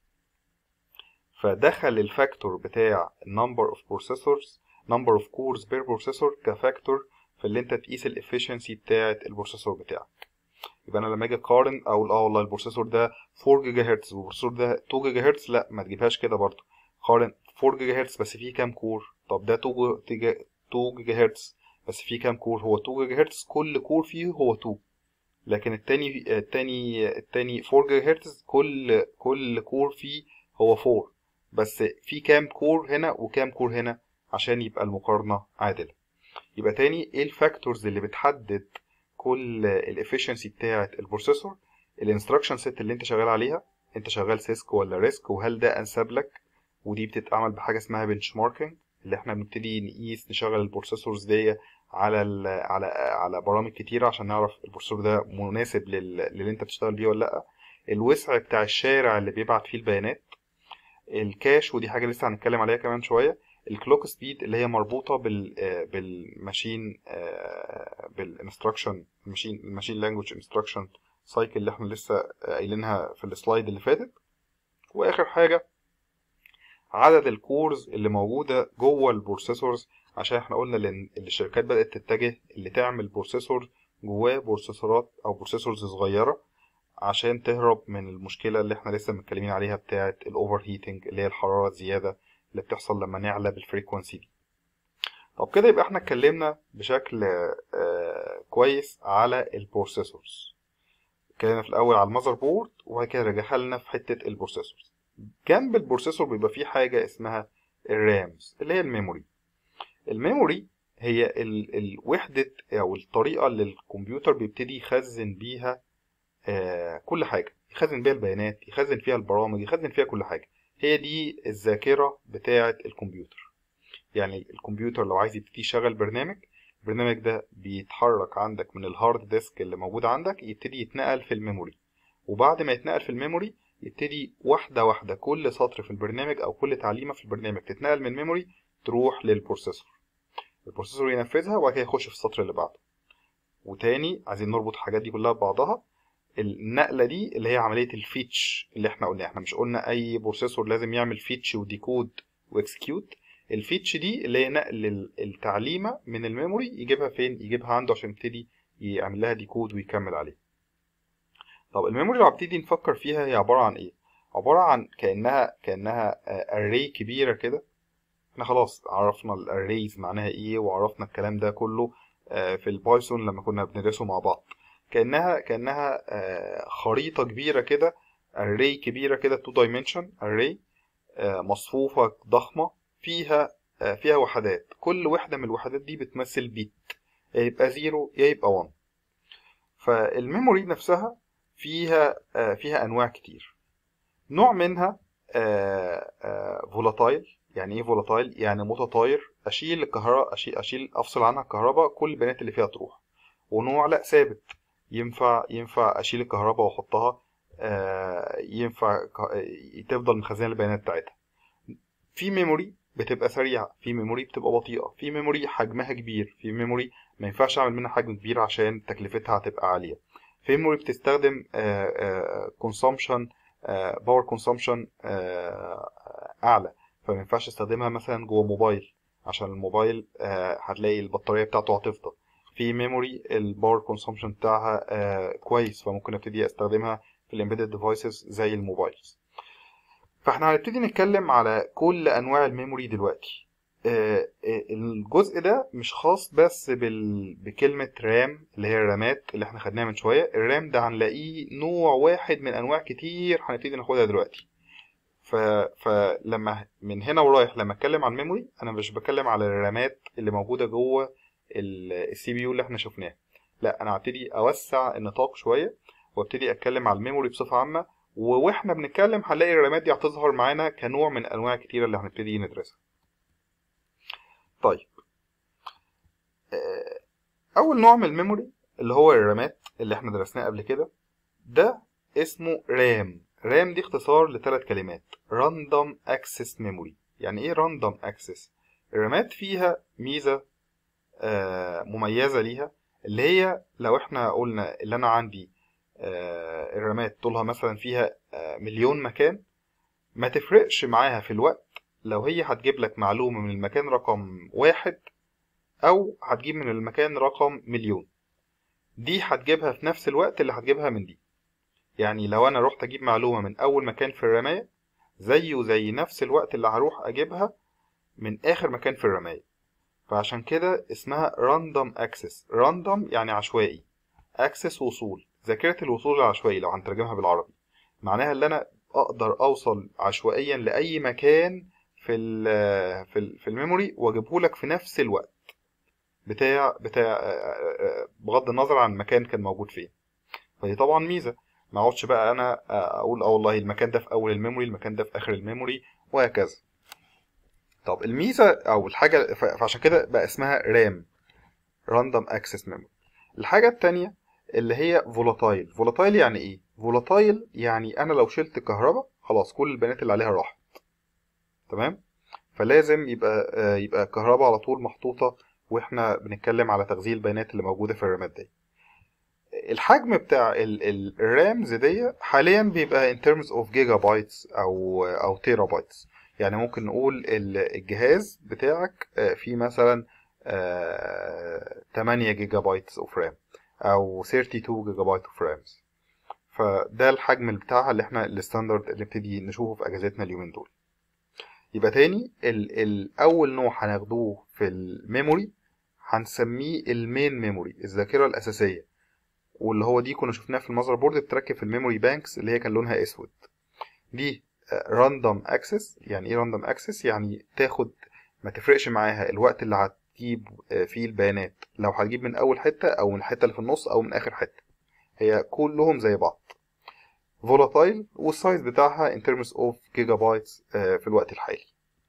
فدخل الفاكتور بتاع number of processors number of cores per processor كفاكتور في اللي انت تقيس الافشنسي بتاعه البروسيسور بتاعك يبقى انا لما اجي اقارن اقول اه والله البروسيسور ده 4 جيجا هرتز والبروسيسور ده 2 جيجا هرتز لا ما تجيبهاش كده برضه قارن 4 جيجا هرتز بس فيه كام كور طب ده 2 جيجا 2 جيجا هرتز بس فيه كام كور هو 2 جيجا هرتز كل كور فيه هو 2 لكن التاني التاني التاني 4 جيجا هرتز كل كل كور فيه هو 4 بس في كام كور هنا وكام كور هنا عشان يبقى المقارنة عادلة يبقى تاني ايه الفاكتورز اللي بتحدد كل الافشنسي بتاعة البروسيسور الانستراكشن سيت اللي انت شغال عليها انت شغال سيسك ولا ريسك وهل ده انسب لك ودي بتتعمل بحاجة اسمها بنش ماركينج اللي احنا بنبتدي نقيس نشغل البروسيسورز دي على ال على على برامج كتيرة عشان نعرف البروسيسور ده مناسب لل... للي انت بتشتغل بيه ولا لا الوسع بتاع الشارع اللي بيبعت فيه البيانات الكاش ودي حاجة لسه هنتكلم عليها كمان شوية الكلوك سبيد اللي هي مربوطة بال بالماشين بالانستراكشن الماشين الماشين لانجوج انستراكشن سايكل اللي احنا لسه قايلينها في السلايد اللي فاتت واخر حاجة عدد الكورز اللي موجودة جوه البروسيسورز عشان احنا قلنا ان الشركات بدأت تتجه اللي تعمل بروسيسور جواه بروسيسورات او بروسيسورز صغيرة عشان تهرب من المشكلة اللي احنا لسه متكلمين عليها بتاعة الاوفر هيتنج اللي هي الحرارة الزيادة اللي بتحصل لما نعلى بالفريكونسي دي طب كده يبقى احنا اتكلمنا بشكل آه كويس على البروسيسورز اتكلمنا في الاول على المذر بورد وبعد كده رجعنا في حتة البروسيسورز جنب البروسيسور بيبقى فيه حاجة اسمها الرامز اللي هي الميموري الميموري هي ال الوحدة أو الطريقة اللي الكمبيوتر بيبتدي يخزن بيها آه كل حاجة يخزن بيها البيانات يخزن فيها البرامج يخزن فيها كل حاجة هي دي الذاكرة بتاعة الكمبيوتر يعني الكمبيوتر لو عايز يبتدي يشغل برنامج البرنامج ده بيتحرك عندك من الهارد ديسك اللي موجود عندك يبتدي يتنقل في الميموري وبعد ما يتنقل في الميموري يبتدي واحدة واحدة كل سطر في البرنامج أو كل تعليمة في البرنامج تتنقل من الميموري تروح للبروسيسور البروسيسور ينفذها وبعد كده يخش في السطر اللي بعده وتاني عايزين نربط الحاجات دي كلها ببعضها النقلة دي اللي هي عملية الفيتش اللي احنا قلنا احنا مش قلنا أي بروسيسور لازم يعمل فيتش وديكود واكسكيوت الفيتش دي اللي هي نقل التعليمة من الميموري يجيبها فين يجيبها عنده عشان يبتدي يعمل لها ديكود ويكمل عليها طب الميموري لو هبتدي نفكر فيها هي عبارة عن ايه عبارة عن كأنها كأنها اري كبيرة كده احنا خلاص عرفنا الاريز معناها ايه وعرفنا الكلام ده كله في البايثون لما كنا بندرسه مع بعض كأنها كأنها خريطة كبيرة كده array كبيرة كده two dimension array مصفوفة ضخمة فيها فيها وحدات كل وحدة من الوحدات دي بتمثل بيت يا يبقى زيرو يا يبقى 1 فالميموري نفسها فيها فيها أنواع كتير نوع منها فولاتايل يعني ايه فولاتايل يعني متطاير اشيل الكهرباء أشيل, اشيل افصل عنها الكهرباء كل البيانات اللي فيها تروح ونوع لا ثابت ينفع ينفع اشيل الكهرباء واحطها ينفع تفضل مخزنه البيانات بتاعتها في ميموري بتبقى سريعة في ميموري بتبقى بطيئة في ميموري حجمها كبير في ميموري ما ينفعش اعمل منها حجم كبير عشان تكلفتها هتبقى عالية في ميموري بتستخدم consumption باور كونسومشن اعلى فما ينفعش استخدمها مثلا جوه موبايل عشان الموبايل آه، هتلاقي البطارية بتاعته هتفضى في ميموري الباور كونسومشن بتاعها آه، كويس فممكن ابتدي استخدمها في الامبيدد ديفايسز زي الموبايلز فاحنا هنبتدي نتكلم على كل انواع الميموري دلوقتي آه، آه، الجزء ده مش خاص بس بال... بكلمة رام اللي هي الرامات اللي احنا خدناها من شوية الرام ده هنلاقيه نوع واحد من انواع كتير هنبتدي ناخدها دلوقتي ف... فلما من هنا ورايح لما اتكلم عن ميموري انا مش بتكلم على الرامات اللي موجودة جوه السي بي يو اللي احنا شفناه لا انا هبتدي اوسع النطاق شوية وابتدي اتكلم على الميموري بصفة عامة و- واحنا بنتكلم هنلاقي الرامات دي هتظهر معانا كنوع من انواع كتيرة اللي هنبتدي ندرسها طيب آه، اول نوع من الميموري اللي هو الرامات اللي احنا درسناه قبل كده ده اسمه رام رام دي اختصار لثلاث كلمات Random Access Memory يعني ايه Random Access الرامات فيها ميزة آه، مميزة ليها اللي هي لو احنا قلنا اللي انا عندي آه، الرامات طولها مثلا فيها آه، مليون مكان ما تفرقش معاها في الوقت لو هي هتجيب لك معلومة من المكان رقم واحد أو هتجيب من المكان رقم مليون دي هتجيبها في نفس الوقت اللي هتجيبها من دي يعني لو أنا رحت أجيب معلومة من أول مكان في الرماية زيه زي نفس الوقت اللي هروح أجيبها من آخر مكان في الرماية فعشان كده اسمها random access random يعني عشوائي access وصول ذاكرة الوصول العشوائي لو هنترجمها بالعربي معناها اللي أنا أقدر أوصل عشوائيا لأي مكان في ال في ال في الميموري واجيبه لك في نفس الوقت بتاع بتاع بغض النظر عن المكان كان موجود فين فدي طبعا ميزه ما اقعدش بقى انا اقول اه والله المكان ده في اول الميموري المكان ده في اخر الميموري وهكذا طب الميزه او الحاجه فعشان كده بقى اسمها رام راندوم اكسس ميموري الحاجه التانية اللي هي فولاتايل فولاتايل يعني ايه فولاتايل يعني انا لو شلت كهرباء خلاص كل البيانات اللي عليها راحت تمام فلازم يبقى آه، يبقى الكهرباء على طول محطوطة واحنا بنتكلم على تخزين البيانات اللي موجودة في الرامات دي الحجم بتاع ال- ال- الرامز دي حاليا بيبقى in terms of جيجا بايتس او او تيرا بايتس يعني ممكن نقول ال- الجهاز بتاعك آه، فيه مثلا آه، 8 جيجا بايتس اوف رام او 32 جيجا بايت اوف رامز فده الحجم بتاعها اللي احنا الستاندرد اللي نبتدي نشوفه في اجهزتنا اليومين دول يبقى تاني ال ال اول نوع هناخدوه في الميموري هنسميه المين ميموري الذاكره الاساسيه واللي هو دي كنا شفناها في المذر بورد بتركب في الميموري بانكس اللي هي كان لونها اسود دي راندوم اكسس يعني ايه راندوم اكسس يعني تاخد ما تفرقش معاها الوقت اللي هتجيب آه، فيه البيانات لو هتجيب من اول حته او من الحته اللي في النص او من اخر حته هي كلهم زي بعض فولاتايل والسايز بتاعها in terms of جيجا بايتس في الوقت الحالي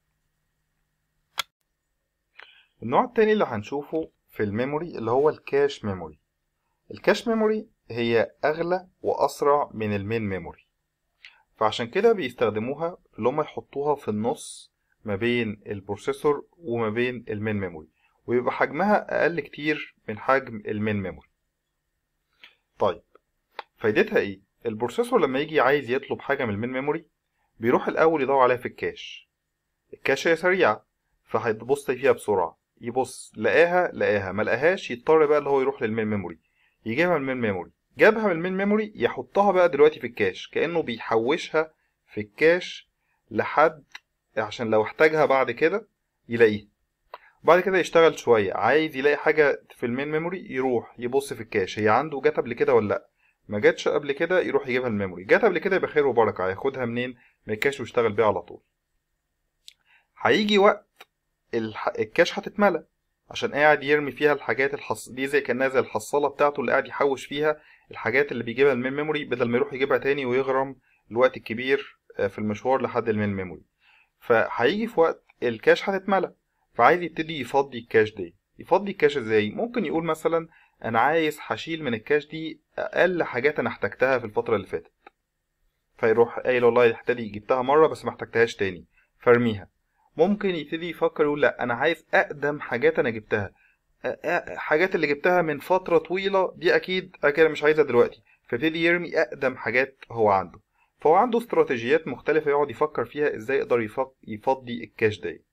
النوع التاني اللي هنشوفه في الميموري اللي هو الكاش ميموري الكاش ميموري هي أغلى وأسرع من المين ميموري فعشان كده بيستخدموها اللي هم يحطوها في النص ما بين البروسيسور وما بين المين ميموري ويبقى حجمها أقل كتير من حجم المين ميموري طيب فايدتها ايه البروسيسور لما يجي عايز يطلب حاجة من المين ميموري بيروح الأول يدور عليها في الكاش الكاش هي سريعة فهيبص فيها بسرعة يبص لقاها لقاها ما لقاهاش يضطر بقى اللي هو يروح للمين ميموري يجيبها من المين ميموري جابها من المين ميموري يحطها بقى دلوقتي في الكاش كأنه بيحوشها في الكاش لحد عشان لو احتاجها بعد كده يلاقيها بعد كده يشتغل شوية عايز يلاقي حاجة في المين ميموري يروح يبص في الكاش هي عنده جت قبل كده ولا لأ ما جاتش قبل كده يروح يجيبها من الميموري جت قبل كده يبقى خير وبركة هياخدها منين من الكاش ويشتغل بيها على طول هيجي وقت الح... الكاش هتتملى عشان قاعد يرمي فيها الحاجات الحص... دي زي كانها زي الحصاله بتاعته اللي قاعد يحوش فيها الحاجات اللي بيجيبها المين ميموري بدل ما يروح يجيبها تاني ويغرم الوقت الكبير آه، في المشوار لحد المين ميموري فهيجي في وقت الكاش هتتملى فعايز يبتدي يفضي الكاش دي يفضي الكاش ازاي ممكن يقول مثلا انا عايز هشيل من الكاش دي اقل حاجات انا احتجتها في الفتره اللي فاتت فيروح قايل والله الحته دي جبتها مره بس ما احتجتهاش تاني فارميها ممكن يبتدي يفكر يقول لا انا عايز اقدم حاجات انا جبتها أ- أ- حاجات اللي جبتها من فترة طويلة دي اكيد انا كده مش عايزها دلوقتي فيبتدي يرمي اقدم حاجات هو عنده فهو عنده استراتيجيات مختلفة يقعد يفكر فيها ازاي يقدر يفك- يفضي الكاش دي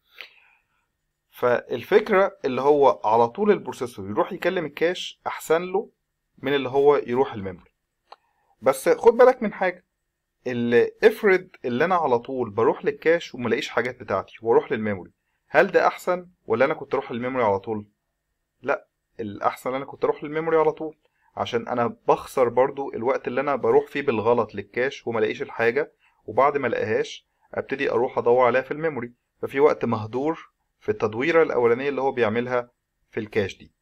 فالفكرة اللي هو على طول البروسيسور يروح يكلم الكاش احسن له من اللي هو يروح الميموري بس خد بالك من حاجة اللي افرض اللي انا على طول بروح للكاش وملاقيش حاجات بتاعتي واروح للميموري هل ده احسن ولا انا كنت اروح للميموري على طول لا الاحسن ان انا كنت اروح للميموري على طول عشان انا بخسر برضو الوقت اللي انا بروح فيه بالغلط للكاش وما الاقيش الحاجه وبعد ما الاقيهاش ابتدي اروح ادور عليها في الميموري ففي وقت مهدور في التدويره الاولانيه اللي هو بيعملها في الكاش دي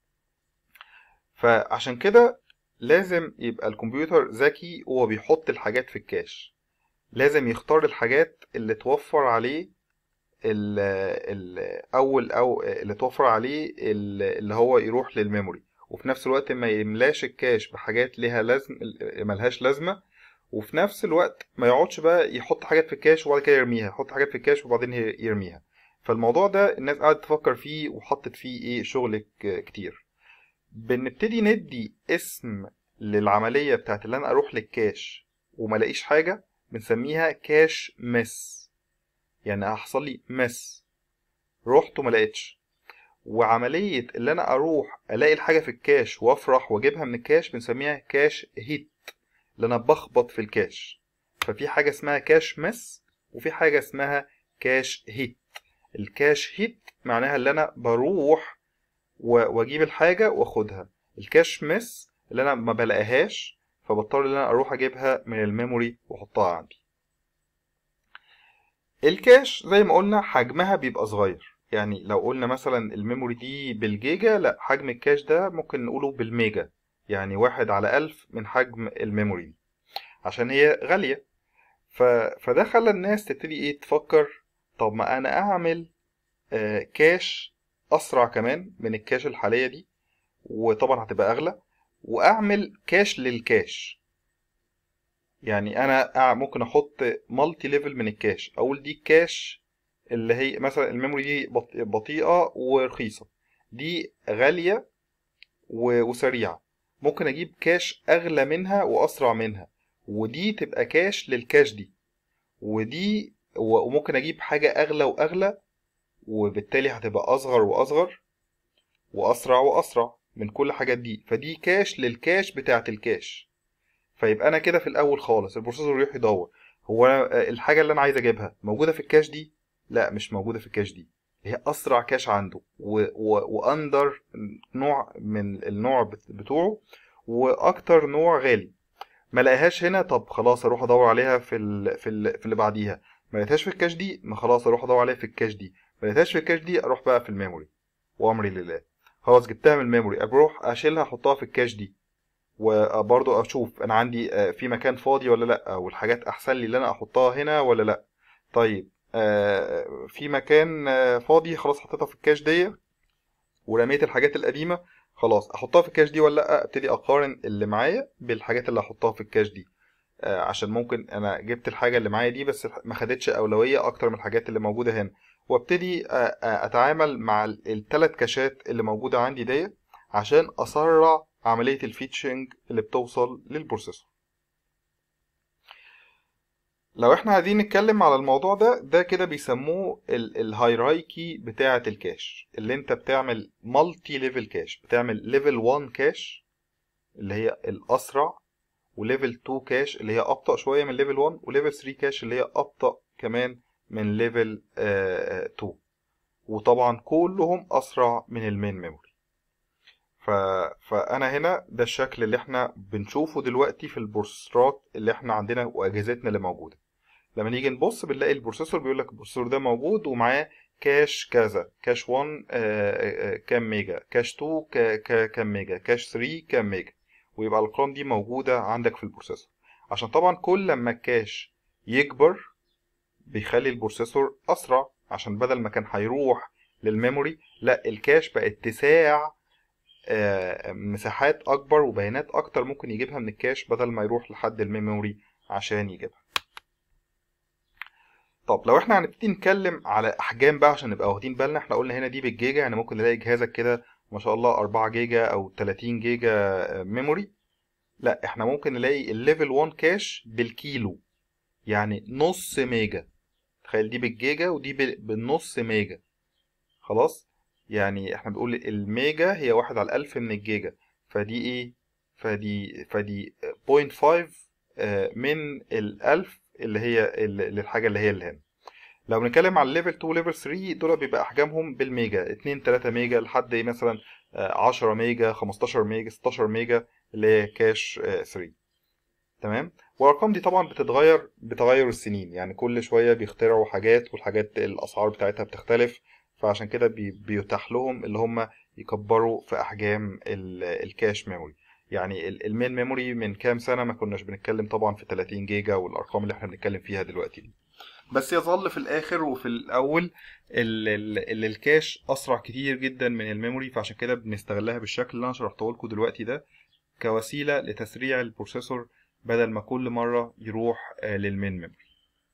فعشان كده لازم يبقى الكمبيوتر ذكي وهو بيحط الحاجات في الكاش لازم يختار الحاجات اللي توفر عليه ال ال اول او اللي توفر عليه ال- اللي هو يروح للميموري وفي نفس الوقت ما يملاش الكاش بحاجات ليها لازم ملهاش لازمه وفي نفس الوقت ما يقعدش بقى يحط حاجات في الكاش وبعد كده يرميها يحط حاجات في الكاش وبعدين ي- يرميها فالموضوع ده الناس قعدت تفكر فيه وحطت فيه ايه شغل ك- كتير بنبتدي ندي اسم للعمليه بتاعت اللي انا اروح للكاش وما الاقيش حاجه بنسميها كاش مس يعني هحصل لي مس رحت وما لقيتش وعملية اللي أنا أروح ألاقي الحاجة في الكاش وأفرح وأجيبها من الكاش بنسميها كاش هيت اللي أنا بخبط في الكاش ففي حاجة اسمها كاش مس وفي حاجة اسمها كاش هيت الكاش هيت معناها اللي أنا بروح و- وأجيب الحاجة وأخدها الكاش مس اللي أنا ما بلاقيهاش فبضطر ان انا اروح اجيبها من الميموري واحطها عندي الكاش زي ما قلنا حجمها بيبقى صغير يعني لو قلنا مثلا الميموري دي بالجيجا لا حجم الكاش ده ممكن نقوله بالميجا يعني واحد على ألف من حجم الميموري دي عشان هي غالية ف... فده خلى الناس تبتدي ايه تفكر طب ما انا اعمل آه كاش اسرع كمان من الكاش الحالية دي وطبعا هتبقى اغلى واعمل كاش للكاش يعني انا أع- ممكن احط مالتي ليفل من الكاش اقول دي كاش اللي هي مثلا الميموري دي بط- بطيئة ورخيصة دي غالية و- وسريعة ممكن اجيب كاش اغلى منها واسرع منها ودي تبقى كاش للكاش دي ودي و- وممكن اجيب حاجة اغلى واغلى وبالتالي هتبقى اصغر واصغر واسرع واسرع من كل الحاجات دي فدي كاش للكاش بتاعت الكاش فيبقى انا كده في الاول خالص البروسيسور يروح يدور هو أنا الحاجه اللي انا عايز اجيبها موجوده في الكاش دي لا مش موجوده في الكاش دي هي اسرع كاش عنده و... و... واندر نوع من النوع بت- بتوعه واكتر نوع غالي ما لقاهاش هنا طب خلاص اروح ادور عليها في ال... في ال... في اللي بعديها ما لقيتهاش في الكاش دي ما خلاص اروح ادور عليها في الكاش دي ما لقيتهاش في الكاش دي اروح بقى في الميموري وامري لله خلاص جبتها من الميموري اروح اشيلها احطها في الكاش دي وبرضه اشوف انا عندي آه، في مكان فاضي ولا لا والحاجات احسن لي ان انا احطها هنا ولا لا طيب آه، في مكان آه، فاضي خلاص حطيتها في الكاش دي ورميت الحاجات القديمه خلاص احطها في الكاش دي ولا لا ابتدي اقارن اللي معايا بالحاجات اللي هحطها في الكاش دي آه، عشان ممكن انا جبت الحاجه اللي معايا دي بس ما خدتش اولويه اكتر من الحاجات اللي موجوده هنا وابتدي آه، آه، اتعامل مع الثلاث كاشات اللي موجوده عندي دي عشان اسرع عمليه الفيتشنج اللي بتوصل للبروسيسور لو احنا عايزين نتكلم على الموضوع ده ده كده بيسموه الهيرايكي بتاعة الكاش اللي انت بتعمل مالتي ليفل كاش بتعمل ليفل 1 كاش اللي هي الاسرع وليفل 2 كاش اللي هي ابطأ شوية من ليفل 1 وليفل 3 كاش اللي هي ابطأ كمان من ليفل 2 وطبعا كلهم اسرع من المين ميموري ف... فانا هنا ده الشكل اللي احنا بنشوفه دلوقتي في البروسيسورات اللي احنا عندنا واجهزتنا اللي موجوده لما نيجي نبص بنلاقي البروسيسور بيقول لك البروسيسور ده موجود ومعاه كاش كذا كاش 1 آه، آه، كام ميجا كاش 2 ك- ك- كام ميجا كاش 3 كام ميجا ويبقى الارقام دي موجوده عندك في البروسيسور عشان طبعا كل لما الكاش يكبر بيخلي البروسيسور اسرع عشان بدل ما كان هيروح للميموري لا الكاش بقى اتساع آه، مساحات اكبر وبيانات اكتر ممكن يجيبها من الكاش بدل ما يروح لحد الميموري عشان يجيبها طب لو احنا هنبتدي نتكلم على احجام بقى عشان نبقى واخدين بالنا احنا قلنا هنا دي بالجيجا يعني ممكن نلاقي جهازك كده ما شاء الله 4 جيجا او 30 جيجا ميموري لا احنا ممكن نلاقي الليفل 1 كاش بالكيلو يعني نص ميجا تخيل دي بالجيجا ودي بالنص ميجا خلاص يعني احنا بنقول الميجا هي واحد على الألف من الجيجا فدي ايه فدي فدي 0.5 من الألف اللي هي اللي الحاجة اللي هي اللي هنا لو بنتكلم على الليفل 2 وليفل 3 دول بيبقى احجامهم بالميجا 2 3 ميجا لحد مثلا 10 ميجا 15 ميجا 16 ميجا اللي هي كاش 3 تمام والارقام دي طبعا بتتغير بتغير السنين يعني كل شويه بيخترعوا حاجات والحاجات الاسعار بتاعتها بتختلف فعشان كده بيتاح لهم اللي هم يكبروا في احجام الكاش ميموري يعني المين ميموري من كام سنه ما كناش بنتكلم طبعا في 30 جيجا والارقام اللي احنا بنتكلم فيها دلوقتي دي بس يظل في الاخر وفي الاول اللي الكاش اسرع كتير جدا من الميموري فعشان كده بنستغلها بالشكل اللي انا شرحته لكم دلوقتي ده كوسيله لتسريع البروسيسور بدل ما كل مره يروح للمين ميموري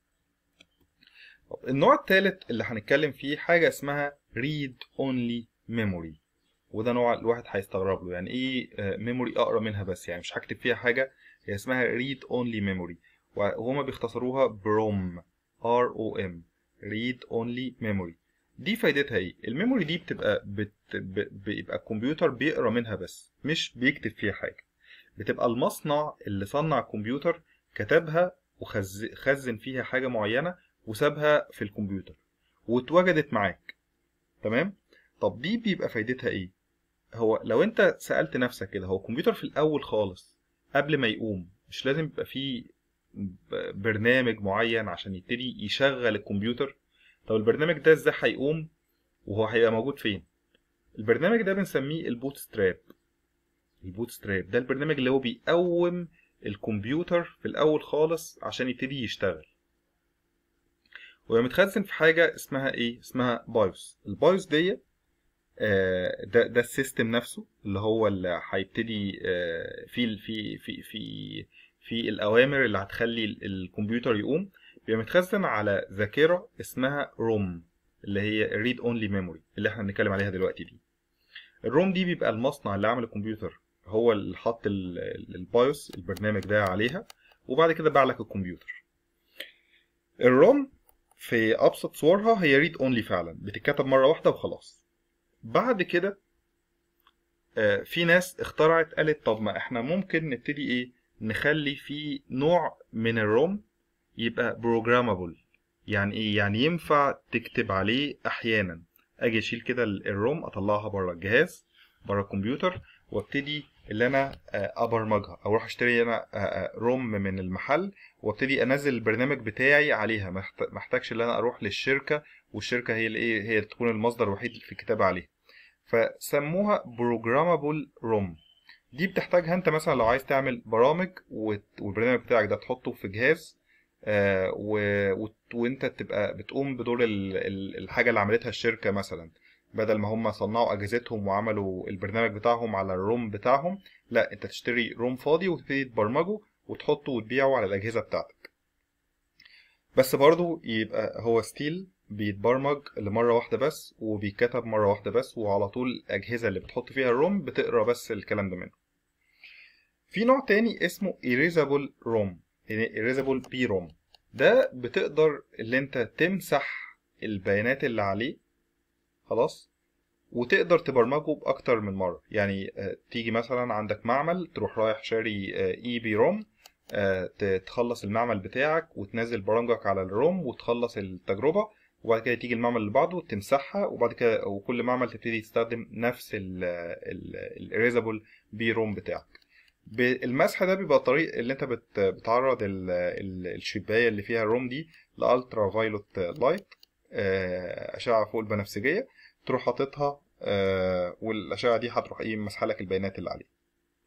النوع الثالث اللي هنتكلم فيه حاجه اسمها read only memory وده نوع الواحد هيستغرب له يعني ايه ميموري اقرا منها بس يعني مش هكتب فيها حاجه هي اسمها read only memory وهما بيختصروها بروم R O M read only memory دي فايدتها ايه الميموري دي بتبقى بت... بيبقى الكمبيوتر بيقرا منها بس مش بيكتب فيها حاجه بتبقى المصنع اللي صنع الكمبيوتر كتبها وخزن فيها حاجه معينه وسابها في الكمبيوتر واتوجدت معاك تمام طب دي بيبقى فايدتها ايه هو لو انت سألت نفسك كده هو الكمبيوتر في الاول خالص قبل ما يقوم مش لازم يبقى فيه برنامج معين عشان يبتدي يشغل الكمبيوتر طب البرنامج ده ازاي هيقوم وهو هيبقى موجود فين البرنامج ده بنسميه البوت ستراب البوت ستراب ده البرنامج اللي هو بيقوم الكمبيوتر في الاول خالص عشان يبتدي يشتغل وهو متخزن في حاجه اسمها ايه اسمها بايوس البايوس دي ده ده السيستم نفسه اللي هو اللي هيبتدي في في في في في الاوامر اللي هتخلي الكمبيوتر يقوم بيبقى متخزن على ذاكره اسمها روم اللي هي ريد اونلي ميموري اللي احنا بنتكلم عليها دلوقتي دي الروم دي بيبقى المصنع اللي عمل الكمبيوتر هو اللي حط البايوس البرنامج ده عليها وبعد كده باع لك الكمبيوتر الروم في ابسط صورها هي ريد اونلي فعلا بتتكتب مره واحده وخلاص بعد كده في ناس اخترعت قالت طب ما احنا ممكن نبتدي ايه نخلي في نوع من الروم يبقى بروجرامابل يعني ايه يعني ينفع تكتب عليه احيانا اجي اشيل كده الروم اطلعها بره الجهاز بره الكمبيوتر وابتدي اللي انا ابرمجها او اروح اشتري انا روم من المحل وابتدي انزل البرنامج بتاعي عليها ما احتاجش ان انا اروح للشركه والشركه هي اللي ايه هي اللي تكون المصدر الوحيد في الكتابه عليها فسموها بروجرامابل روم دي بتحتاجها انت مثلا لو عايز تعمل برامج والبرنامج بتاعك ده تحطه في جهاز آه و... و... وانت تبقى بتقوم بدور ال... ال... الحاجه اللي عملتها الشركه مثلا بدل ما هم صنعوا اجهزتهم وعملوا البرنامج بتاعهم على الروم بتاعهم لا انت تشتري روم فاضي وتبتدي تبرمجه وتحطه وتبيعه على الاجهزه بتاعتك بس برضو يبقى هو ستيل بيتبرمج لمره واحده بس وبيتكتب مره واحده بس وعلى طول الاجهزه اللي بتحط فيها الروم بتقرا بس الكلام ده منه في نوع تاني اسمه erasable ROM يعني erasable PROM ده بتقدر اللي انت تمسح البيانات اللي عليه خلاص وتقدر تبرمجه باكتر من مره يعني تيجي مثلا عندك معمل تروح رايح شاري اي بي روم تخلص المعمل بتاعك وتنزل برامجك على الروم وتخلص التجربه وبعد كده تيجي المعمل اللي بعده تمسحها وبعد كده وكل معمل تبتدي تستخدم نفس الاريزابل بي روم بتاعك المسح ده بيبقى طريق اللي انت بتعرض الشبايه اللي فيها الروم دي لالترا فايلوت لايت اشعه فوق البنفسجيه تروح حاططها والاشعه دي هتروح ايه مسحه لك البيانات اللي عليه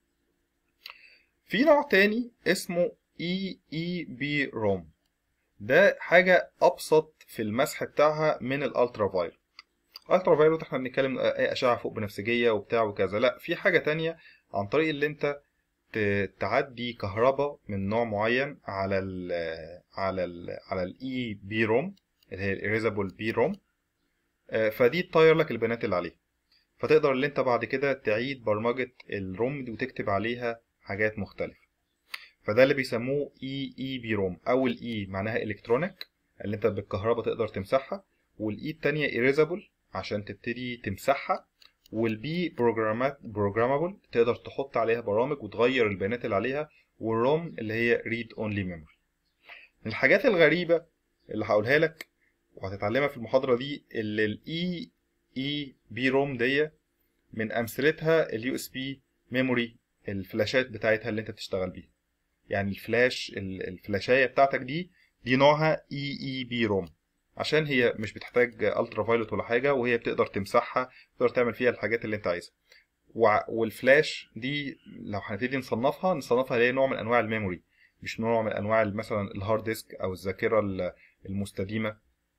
في نوع تاني اسمه اي اي بي روم ده حاجه ابسط في المسح بتاعها من الالترا فايلوت الالترا فايلوت احنا بنتكلم ايه اشعه فوق بنفسجيه وبتاع وكذا لا في حاجه تانية عن طريق اللي انت ت- تعدي كهرباء من نوع معين على ال على ال على الاي بي روم اللي هي الاريزابل بي روم فدي تطير لك البيانات اللي عليها فتقدر اللي انت بعد كده تعيد برمجة الروم دي وتكتب عليها حاجات مختلفة فده اللي بيسموه اي اي بي روم اول اي معناها الكترونيك اللي انت بالكهرباء تقدر تمسحها والاي التانية ايريزابل عشان تبتدي تمسحها والبي بروجرامات بروجرامابل تقدر تحط عليها برامج وتغير البيانات اللي عليها والروم اللي هي ريد اونلي ميموري الحاجات الغريبة اللي هقولها لك وهتتعلمها في المحاضرة دي اللي الاي اي بي روم دي من امثلتها اليو اس بي ميموري الفلاشات بتاعتها اللي انت بتشتغل بيها يعني الفلاش ال- الفلاشايه بتاعتك دي دي نوعها اي اي بي روم عشان هي مش بتحتاج الترا فايلوت ولا حاجه وهي بتقدر تمسحها تقدر تعمل فيها الحاجات اللي انت عايزها وع- والفلاش دي لو هنبتدي نصنفها نصنفها هي نوع من انواع الميموري مش نوع من انواع مثلا الهارد ديسك او الذاكره ال- المستديمه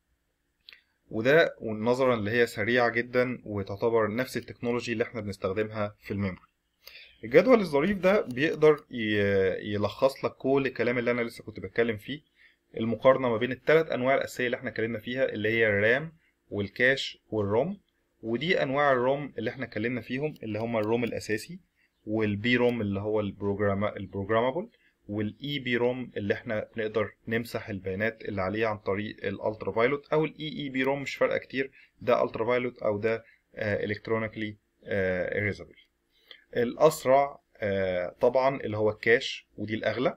وده نظرا اللي هي سريعه جدا وتعتبر نفس التكنولوجي اللي احنا بنستخدمها في الميموري الجدول الظريف ده بيقدر ي- يلخص لك كل الكلام اللي انا لسه كنت بتكلم فيه المقارنه ما بين الثلاث انواع الاساسيه اللي احنا اتكلمنا فيها اللي هي الرام والكاش والروم ودي انواع الروم اللي احنا اتكلمنا فيهم اللي هم الروم الاساسي والبي روم اللي هو البروجرام البروجرامابل والاي بي روم اللي احنا نقدر نمسح البيانات اللي عليه عن طريق الالترا فايلوت او الاي اي بي روم مش فارقه كتير ده الترا فايلوت او ده الكترونيكلي اريزابل الاسرع آه، طبعا اللي هو الكاش ودي الاغلى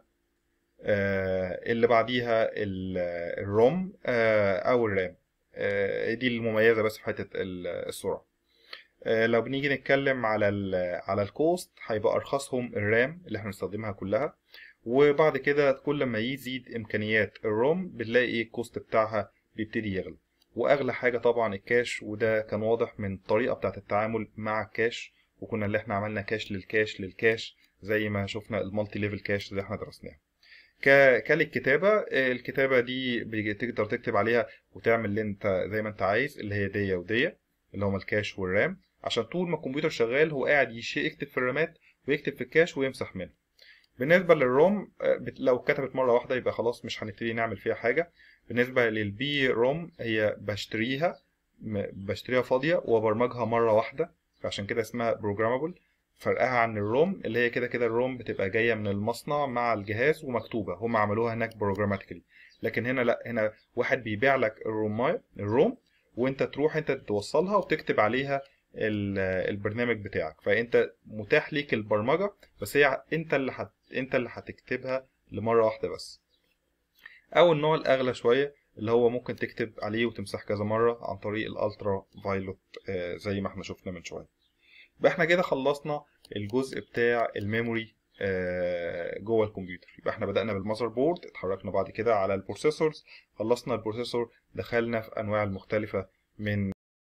آه، اللي بعديها ال- الروم آه، او الرام آه، دي المميزه بس في حته ال- السرعه آه، لو بنيجي نتكلم على ال على الكوست هيبقى ارخصهم الرام اللي احنا بنستخدمها كلها وبعد كده كل ما يزيد امكانيات الروم بنلاقي الكوست بتاعها بيبتدي يغلى واغلى حاجه طبعا الكاش وده كان واضح من الطريقه بتاعه التعامل مع الكاش وكنا اللي احنا عملنا كاش للكاش للكاش زي ما شفنا المالتي ليفل كاش اللي احنا درسناه ك كالكتابة آه، الكتابة دي بيجي- تقدر تكتب عليها وتعمل اللي انت زي ما انت عايز اللي هي دية ودية اللي هما الكاش والرام عشان طول ما الكمبيوتر شغال هو قاعد يش- يكتب في الرامات ويكتب في الكاش ويمسح منه بالنسبة للروم آه، بت- لو كتبت مرة واحدة يبقى خلاص مش هنبتدي نعمل فيها حاجة بالنسبة للبي روم هي بشتريها م- بشتريها فاضية وبرمجها مرة واحدة فعشان كده اسمها بروجرامابل فرقها عن الروم اللي هي كده كده الروم بتبقى جاية من المصنع مع الجهاز ومكتوبة هم عملوها هناك بروجراماتيكلي لكن هنا لا هنا واحد بيبيع لك الروم الروم وانت تروح انت توصلها وتكتب عليها ال- البرنامج بتاعك فانت متاح ليك البرمجة بس هي انت اللي هت... انت اللي هتكتبها لمرة واحدة بس او النوع الاغلى شوية اللي هو ممكن تكتب عليه وتمسح كذا مرة عن طريق الالترا فايلوت آه، زي ما احنا شفنا من شوية يبقى احنا كده خلصنا الجزء بتاع الميموري آه، جوه الكمبيوتر يبقى احنا بدأنا بالمذر بورد اتحركنا بعد كده على البروسيسورز خلصنا البروسيسور دخلنا في انواع المختلفة من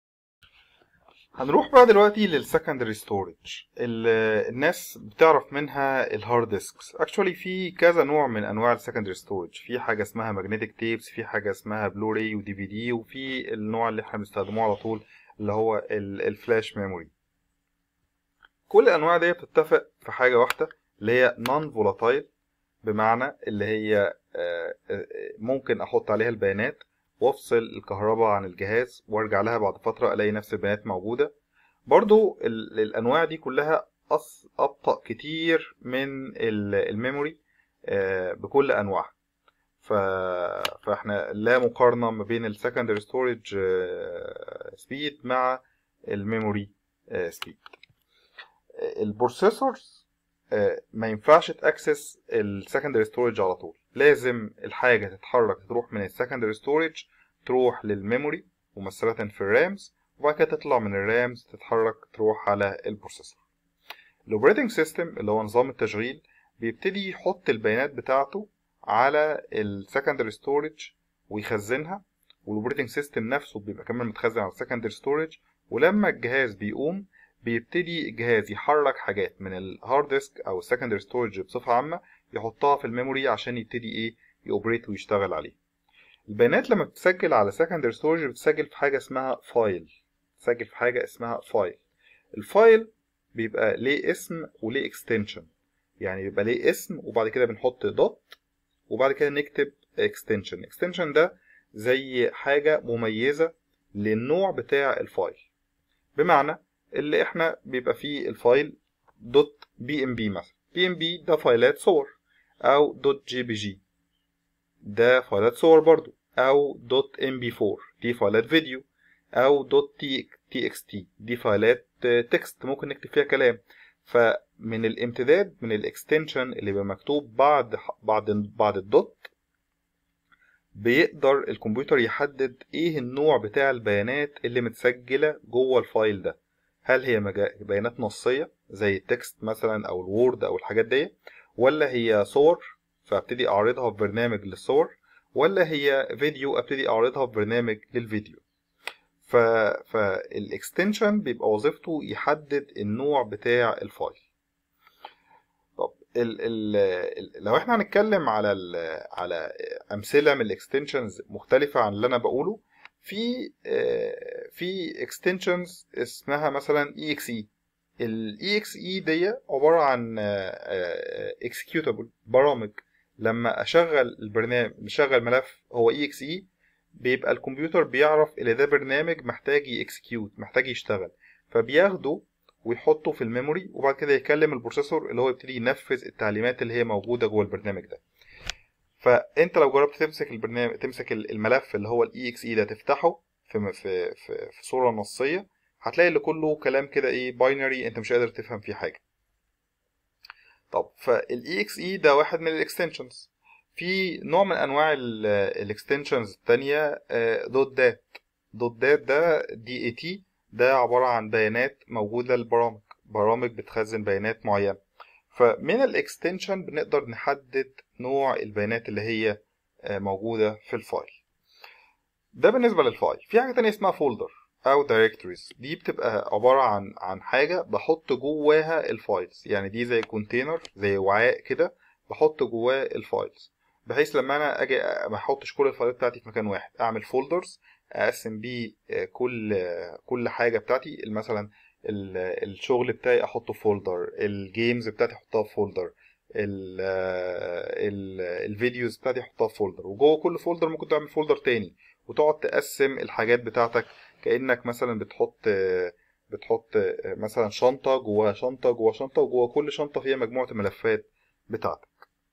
هنروح بقى دلوقتي للسكندري ستورج الناس بتعرف منها الهارد ديسكس اكشولي في كذا نوع من انواع السكندري ستورج في حاجه اسمها ماجنتيك تيبس في حاجه اسمها بلوراي ودي في دي وفي النوع اللي احنا بنستخدمه على طول اللي هو ال- الفلاش ميموري كل الانواع دي بتتفق في حاجه واحده اللي هي نون فولاتايل بمعنى اللي هي آه، آه، ممكن احط عليها البيانات وافصل الكهرباء عن الجهاز وارجع لها بعد فتره الاقي نفس البيانات موجوده برضو ال- الانواع دي كلها أص- ابطا كتير من ال- الميموري آه، بكل انواعها ف... فاحنا لا مقارنه ما بين السكندري ستورج سبيد مع الميموري سبيد البروسيسورز آه، ما ينفعش تاكسس السكندري ستورج على طول لازم الحاجه تتحرك تروح من السكندري ستورج تروح للميموري ممثله في الرامز وبعد كده تطلع من الرامز تتحرك تروح على البروسيسور الاوبريتنج سيستم اللي هو نظام التشغيل بيبتدي يحط البيانات بتاعته على السكندري ستورج ويخزنها والاوبريتنج سيستم نفسه بيبقى كمان متخزن على السكندري ستورج ولما الجهاز بيقوم بيبتدي الجهاز يحرك حاجات من الهارد ديسك او السكندري ستورج بصفه عامه يحطها في الميموري عشان يبتدي ايه يوبريت ويشتغل عليه البيانات لما بتسجل على سكندري ستورج بتسجل في حاجه اسمها فايل بتسجل في حاجه اسمها فايل الفايل بيبقى ليه اسم وليه اكستنشن يعني بيبقى ليه اسم وبعد كده بنحط دوت وبعد كده نكتب اكستنشن اكستنشن ده زي حاجة مميزة للنوع بتاع الفايل بمعنى اللي احنا بيبقى فيه الفايل دوت بي ام بي مثلا بي ام بي ده فايلات صور او دوت جي بي جي ده فايلات صور برضو او دوت ام بي 4 دي فايلات فيديو او دوت تي تي اكس تي دي فايلات تكست ممكن نكتب فيها كلام فمن الامتداد من الاكستنشن اللي بيبقى مكتوب بعد بعد بعد الدوت بيقدر الكمبيوتر يحدد ايه النوع بتاع البيانات اللي متسجله جوه الفايل ده هل هي بيانات نصيه زي التكست مثلا او الوورد او الحاجات دي ولا هي صور فابتدي اعرضها في برنامج للصور ولا هي فيديو ابتدي اعرضها في برنامج للفيديو ف... فالاكستنشن بيبقى وظيفته يحدد النوع بتاع الفايل طب ال... ال... لو احنا هنتكلم على ال... على امثله من الاكستنشنز مختلفه عن اللي انا بقوله في في اكستنشنز اسمها مثلا اي اكس اي الاي اكس اي دي عباره عن اكسكيوتابل برامج لما اشغل البرنامج نشغل ملف هو اي اكس اي بيبقى الكمبيوتر بيعرف ان ده برنامج محتاج يكسكيوت محتاج يشتغل فبياخده ويحطه في الميموري وبعد كده يكلم البروسيسور اللي هو يبتدي ينفذ التعليمات اللي هي موجوده جوه البرنامج ده فانت لو جربت تمسك البرنامج تمسك الملف اللي هو الاي اكس اي ده تفتحه في في في, في صوره نصيه هتلاقي اللي كله كلام كده ايه باينري انت مش قادر تفهم فيه حاجه طب فالاي اكس اي ده واحد من الاكستنشنز في نوع من انواع الاكستنشنز التانية دوت دات دوت دات ده دي اي تي ده عبارة عن بيانات موجودة للبرامج برامج بتخزن بيانات معينة فمن الاكستنشن بنقدر نحدد نوع البيانات اللي هي موجودة في الفايل ده بالنسبة للفايل في حاجة تانية اسمها فولدر او دايركتوريز دي بتبقى عبارة عن عن حاجة بحط جواها الفايلز يعني دي زي كونتينر زي وعاء كده بحط جواه الفايلز بحيث لما انا اجي ما احطش كل الفايلات بتاعتي في مكان واحد اعمل فولدرز اقسم بيه كل كل حاجه بتاعتي مثلا الشغل بتاعي احطه في فولدر الجيمز بتاعتي احطها في فولدر الفيديوز بتاعتي احطها في فولدر وجوه كل فولدر ممكن تعمل فولدر تاني وتقعد تقسم الحاجات بتاعتك كانك مثلا بتحط بتحط مثلا شنطه جواها شنطه جوا شنطه وجوه كل شنطه فيها مجموعه الملفات بتاعتك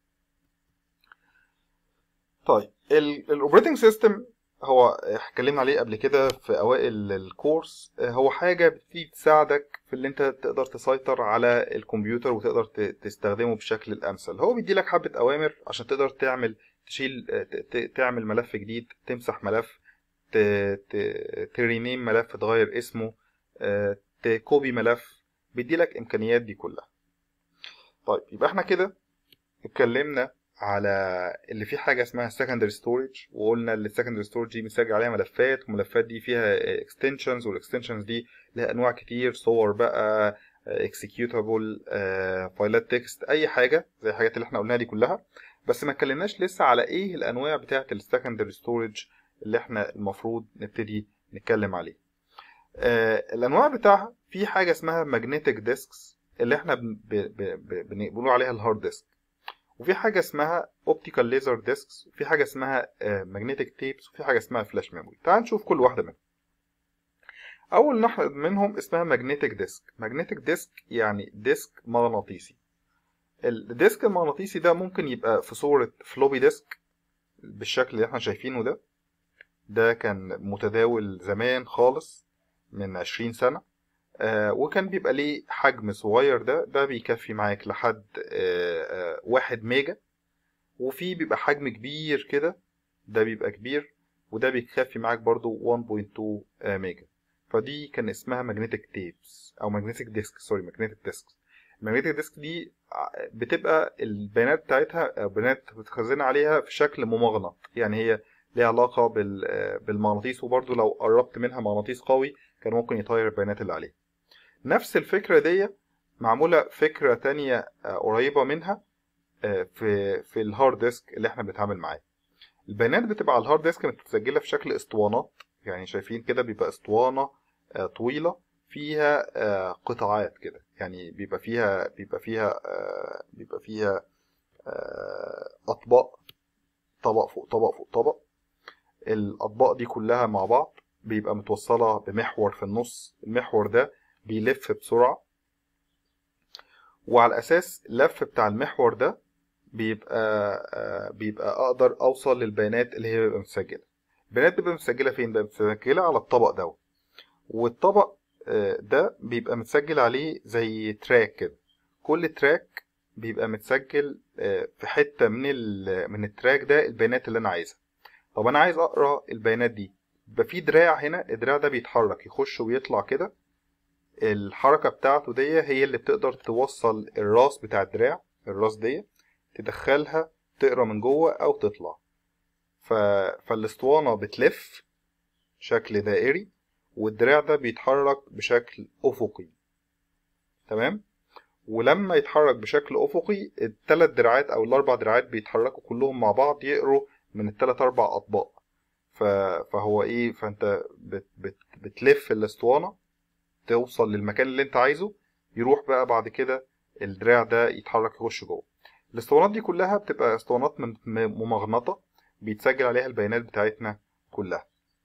طيب الاوبريتنج سيستم هو اتكلمنا عليه قبل كده في اوائل الكورس هو حاجه بتبتدي تساعدك في اللي انت تقدر تسيطر على الكمبيوتر وتقدر تستخدمه بشكل الامثل هو بيدي لك حبه اوامر عشان تقدر تعمل تشيل تعمل ملف جديد تمسح ملف ترينيم ملف تغير اسمه تكوبي ملف بيدي لك امكانيات دي كلها طيب يبقى احنا كده اتكلمنا على اللي فيه حاجه اسمها secondary storage وقلنا اللي secondary storage دي بنسجل عليها ملفات والملفات دي فيها extensions والاكستنشنز دي لها انواع كتير صور بقى executable فايلات تكست اي حاجه زي الحاجات اللي احنا قلناها دي كلها بس ما اتكلمناش لسه على ايه الانواع بتاعه السكندري ستورج اللي احنا المفروض نبتدي نتكلم عليه الانواع بتاعها في حاجه اسمها magnetic disks اللي احنا بنقول عليها الهارد ديسك وفي حاجة اسمها اوبتيكال ليزر ديسكس وفي حاجة اسمها ماجنتيك تيبس وفي حاجة اسمها فلاش ميموري تعال نشوف كل واحدة منهم أول نوع منهم اسمها ماجنتيك ديسك ماجنتيك ديسك يعني ديسك مغناطيسي الديسك المغناطيسي ده ممكن يبقى في صورة فلوبي ديسك بالشكل اللي احنا شايفينه ده ده كان متداول زمان خالص من عشرين سنة آه وكان بيبقى ليه حجم صغير ده ده بيكفي معاك لحد آه آه واحد ميجا وفي بيبقى حجم كبير كده ده بيبقى كبير وده بيكفي معاك برضو 1.2 ميجا فدي كان اسمها ماجنتيك تيبس او ماجنتيك ديسك سوري ماجنتيك ديسك الماجنتيك ديسك دي بتبقى البيانات بتاعتها بيانات بتخزنها عليها في شكل ممغنط يعني هي ليها علاقة بالمغناطيس وبرضو لو قربت منها مغناطيس قوي كان ممكن يطير البيانات اللي عليها نفس الفكرة دي معمولة فكرة تانية قريبة منها في في الهارد ديسك اللي احنا بنتعامل معاه البيانات بتبقى على الهارد ديسك متسجلة في شكل اسطوانات يعني شايفين كده بيبقى اسطوانة طويلة فيها آه، قطاعات كده يعني بيبقى فيها بيبقى فيها آه، بيبقى فيها آه، اطباق طبق فوق طبق فوق طبق الاطباق دي كلها مع بعض بيبقى متوصله بمحور في النص المحور ده بيلف بسرعه وعلى اساس اللف بتاع المحور ده بيبقى آه، بيبقى اقدر اوصل للبيانات اللي هي بيبقى مسجله البيانات بتبقى مسجله فين بقى مسجله على الطبق ده والطبق آه، ده بيبقى متسجل عليه زي تراك كده كل تراك بيبقى متسجل آه، في حته من ال- من التراك ده البيانات اللي انا عايزها طب انا عايز اقرا البيانات دي يبقى في دراع هنا الدراع ده بيتحرك يخش ويطلع كده الحركه بتاعته دي هي اللي بتقدر توصل الراس بتاع الدراع الراس دي تدخلها تقرا من جوه او تطلع ف... فالاسطوانه بتلف شكل دائري والدراع ده بيتحرك بشكل افقي تمام ولما يتحرك بشكل افقي الثلاث دراعات او الاربع دراعات بيتحركوا كلهم مع بعض يقروا من الثلاث اربع اطباق ف... فهو ايه فانت بت... بت... بتلف الاسطوانه توصل للمكان اللي انت عايزه يروح بقى بعد كده الدراع ده يتحرك يخش جوه الاسطوانات دي كلها بتبقى اسطوانات من- م- ممغنطه بيتسجل عليها البيانات بتاعتنا كلها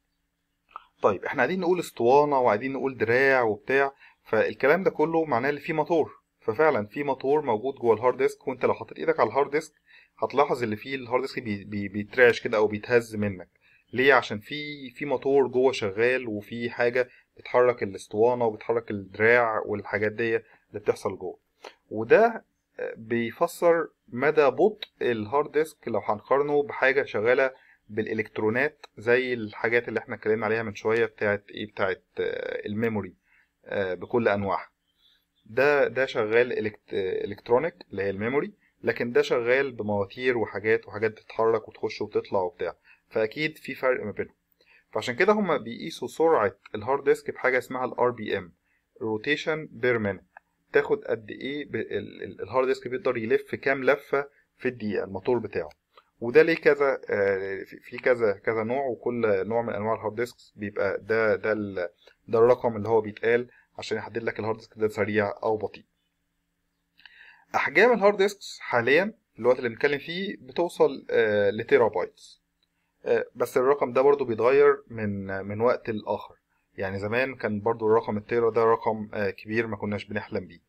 طيب احنا قاعدين نقول اسطوانه وقاعدين نقول دراع وبتاع فالكلام ده كله معناه ان في موتور ففعلا في موتور موجود جوه الهارد ديسك وانت لو حطيت ايدك على الهارد ديسك هتلاحظ اللي فيه الهارد ديسك بي بي بيترعش كده او بيتهز منك ليه عشان في في موتور جوه شغال وفي حاجه بتحرك الاسطوانه وبتحرك الدراع والحاجات دي اللي بتحصل جوه وده بيفسر مدى بطء الهارد ديسك لو هنقارنه بحاجه شغاله بالالكترونات زي الحاجات اللي احنا اتكلمنا عليها من شويه بتاعت ايه بتاعت آه، الميموري آه، بكل انواعها ده ده شغال إلكت... الكترونيك اللي هي الميموري لكن ده شغال بمواتير وحاجات وحاجات بتتحرك وتخش وتطلع وبتاع فاكيد في فرق ما بينهم فعشان كده هما بيقيسوا سرعه الهارد ديسك بحاجه اسمها الار بي ام روتيشن بير مينت تاخد قد ايه ب... ال... ال- الهارد ديسك بيقدر يلف كام لفه في الدقيقه الموتور بتاعه وده ليه كذا آه، في في كذا كذا نوع وكل نوع من انواع الهارد ديسك بيبقى ده ده ال... ده الرقم اللي هو بيتقال عشان يحدد لك الهارد ديسك ده سريع او بطيء احجام الهارد ديسكس حاليا الوقت اللي بنتكلم فيه بتوصل آه، لتيرا بايتس آه، بس الرقم ده برضو بيتغير من من وقت لآخر يعني زمان كان برضو الرقم التيرا ده رقم آه، كبير ما كناش بنحلم بيه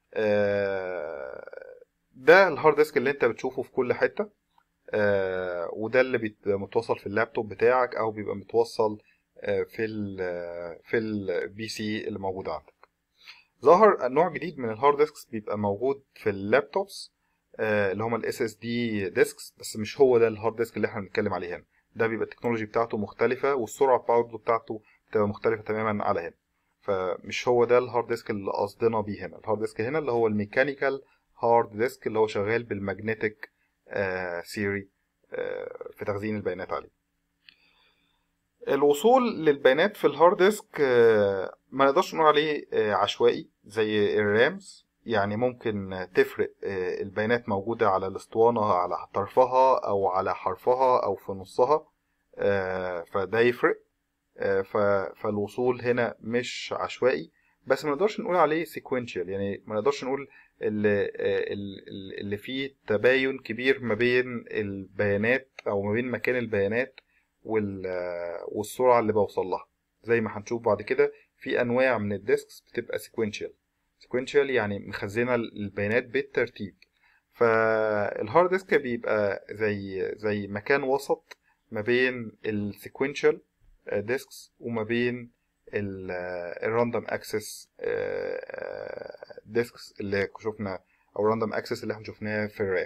آه، ده الهارد ديسك اللي انت بتشوفه في كل حتة آه، وده اللي بيبقى متوصل في اللابتوب بتاعك او بيبقى متوصل آه، في ال في البي سي اللي موجود عندك ظهر نوع جديد من الهارد ديسكس بيبقى موجود في اللابتوبس آه، اللي هما الاس اس دي ديسكس بس مش هو ده الهارد ديسك اللي احنا بنتكلم عليه هنا ده بيبقى التكنولوجي بتاعته مختلفة والسرعة برضه بتاعته بتبقى مختلفة تماما على هنا فمش هو ده الهارد ديسك اللي قصدنا بيه هنا الهارد ديسك هنا اللي هو الميكانيكال هارد ديسك اللي هو شغال بالمagnetic سيري في تخزين البيانات عليه الوصول للبيانات في الهارد ديسك آه، ما نقدرش نقول عليه آه، عشوائي زي الرامز يعني ممكن تفرق آه، البيانات موجودة على الاسطوانة على طرفها أو على حرفها أو في نصها آه، فده يفرق آه، ف- فالوصول هنا مش عشوائي بس ما نقدرش نقول عليه sequential يعني ما نقدرش نقول اللي, آه، ال- اللي فيه تباين كبير ما بين البيانات أو ما بين مكان البيانات وال- آه، والسرعة اللي بوصل لها زي ما هنشوف بعد كده في أنواع من الديسكس بتبقى sequential sequential يعني مخزنة البيانات بالترتيب فالهارد ديسك بيبقى زي زي مكان وسط ما بين السيكوينشال ديسكس وما بين الراندوم اكسس ديسكس اللي شفنا او راندوم اكسس اللي احنا شفناه في الرام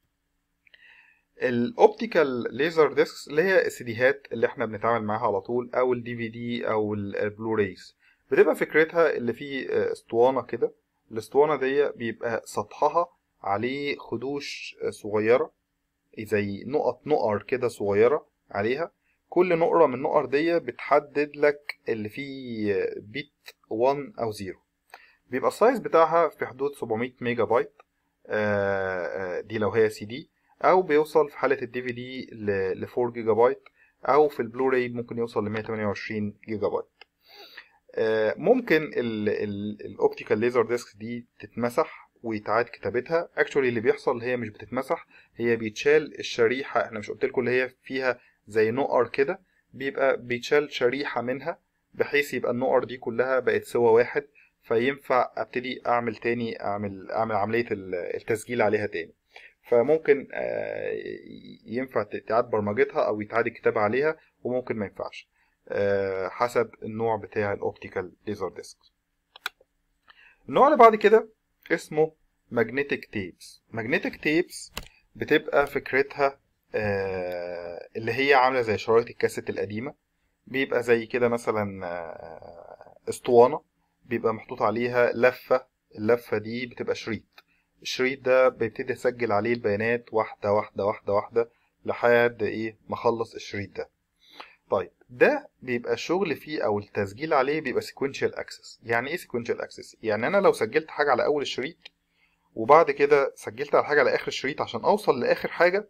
الاوبتيكال ليزر ديسكس اللي هي السيديهات اللي احنا بنتعامل معاها على طول او الدي في دي او البلورايز بتبقى فكرتها اللي فيه آه، اسطوانه كده الاسطوانه دي بيبقى سطحها عليه خدوش آه، صغيره زي نقط نقر كده صغيره عليها كل نقره من النقر دي بتحدد لك اللي فيه آه، بيت 1 او 0 بيبقى السايز بتاعها في حدود 700 ميجا بايت آه، آه، دي لو هي سي دي او بيوصل في حاله الدي في دي ل 4 جيجا بايت او في البلوراي ممكن يوصل ل 128 جيجا بايت آه، ممكن الاوبتيكال ليزر ديسك دي تتمسح ويتعاد كتابتها اكشولي اللي بيحصل هي مش بتتمسح هي بيتشال الشريحه احنا مش قلت لكم اللي هي فيها زي نقر كده بيبقى بيتشال شريحه منها بحيث يبقى النقر دي كلها بقت سوا واحد فينفع ابتدي اعمل تاني اعمل اعمل عمليه التسجيل عليها تاني فممكن آه، ينفع تعاد برمجتها او يتعاد الكتابه عليها وممكن ما ينفعش آه، حسب النوع بتاع الاوبتيكال ليزر ديسك النوع اللي بعد كده اسمه ماجنتيك تيبس ماجنتيك تيبس بتبقى فكرتها آه، اللي هي عامله زي شرايط الكاسيت القديمه بيبقى زي كده مثلا آه، اسطوانه بيبقى محطوط عليها لفه اللفه دي بتبقى شريط الشريط ده بيبتدي اسجل عليه البيانات واحده واحده واحده واحده لحد ايه ما اخلص الشريط ده طيب ده بيبقى الشغل فيه او التسجيل عليه بيبقى sequential access يعني ايه sequential access يعني انا لو سجلت حاجه على اول الشريط وبعد كده سجلت على حاجه على اخر الشريط عشان اوصل لاخر حاجه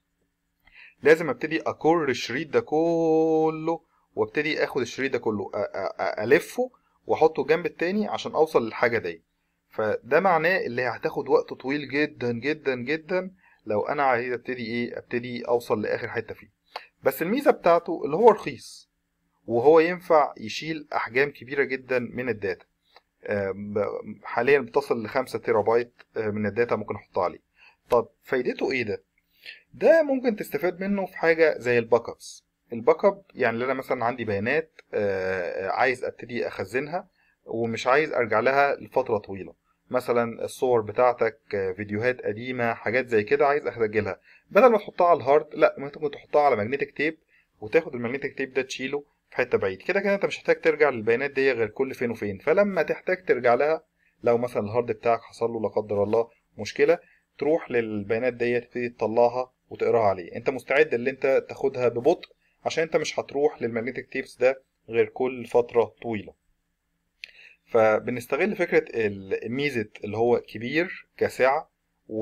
لازم ابتدي اكر الشريط ده كله وابتدي اخد الشريط ده كله الفه واحطه جنب التاني عشان اوصل للحاجه دي فده معناه اللي هتاخد وقت طويل جدا جدا جدا لو انا عايز ابتدي ايه ابتدي اوصل لاخر حته فيه بس الميزه بتاعته اللي هو رخيص وهو ينفع يشيل احجام كبيره جدا من الداتا حاليا بتصل لخمسة تيرا بايت من الداتا ممكن احطها عليه طب فايدته ايه ده ده ممكن تستفاد منه في حاجه زي الباك ابس الباك اب يعني انا مثلا عندي بيانات عايز ابتدي اخزنها ومش عايز ارجع لها لفتره طويله مثلا الصور بتاعتك فيديوهات قديمه حاجات زي كده عايز اسجلها بدل ما تحطها على الهارد لا ممكن تحطها على ماجنتيك تيب وتاخد الماجنتيك تيب ده تشيله في حته بعيد كده كده انت مش هتحتاج ترجع للبيانات دي غير كل فين وفين فلما تحتاج ترجع لها لو مثلا الهارد بتاعك حصل له لا قدر الله مشكله تروح للبيانات دي تبتدي تطلعها وتقراها عليه انت مستعد اللي انت تاخدها ببطء عشان انت مش هتروح للماجنتيك تيبس ده غير كل فتره طويله فبنستغل فكرة الميزة اللي هو كبير كسعة و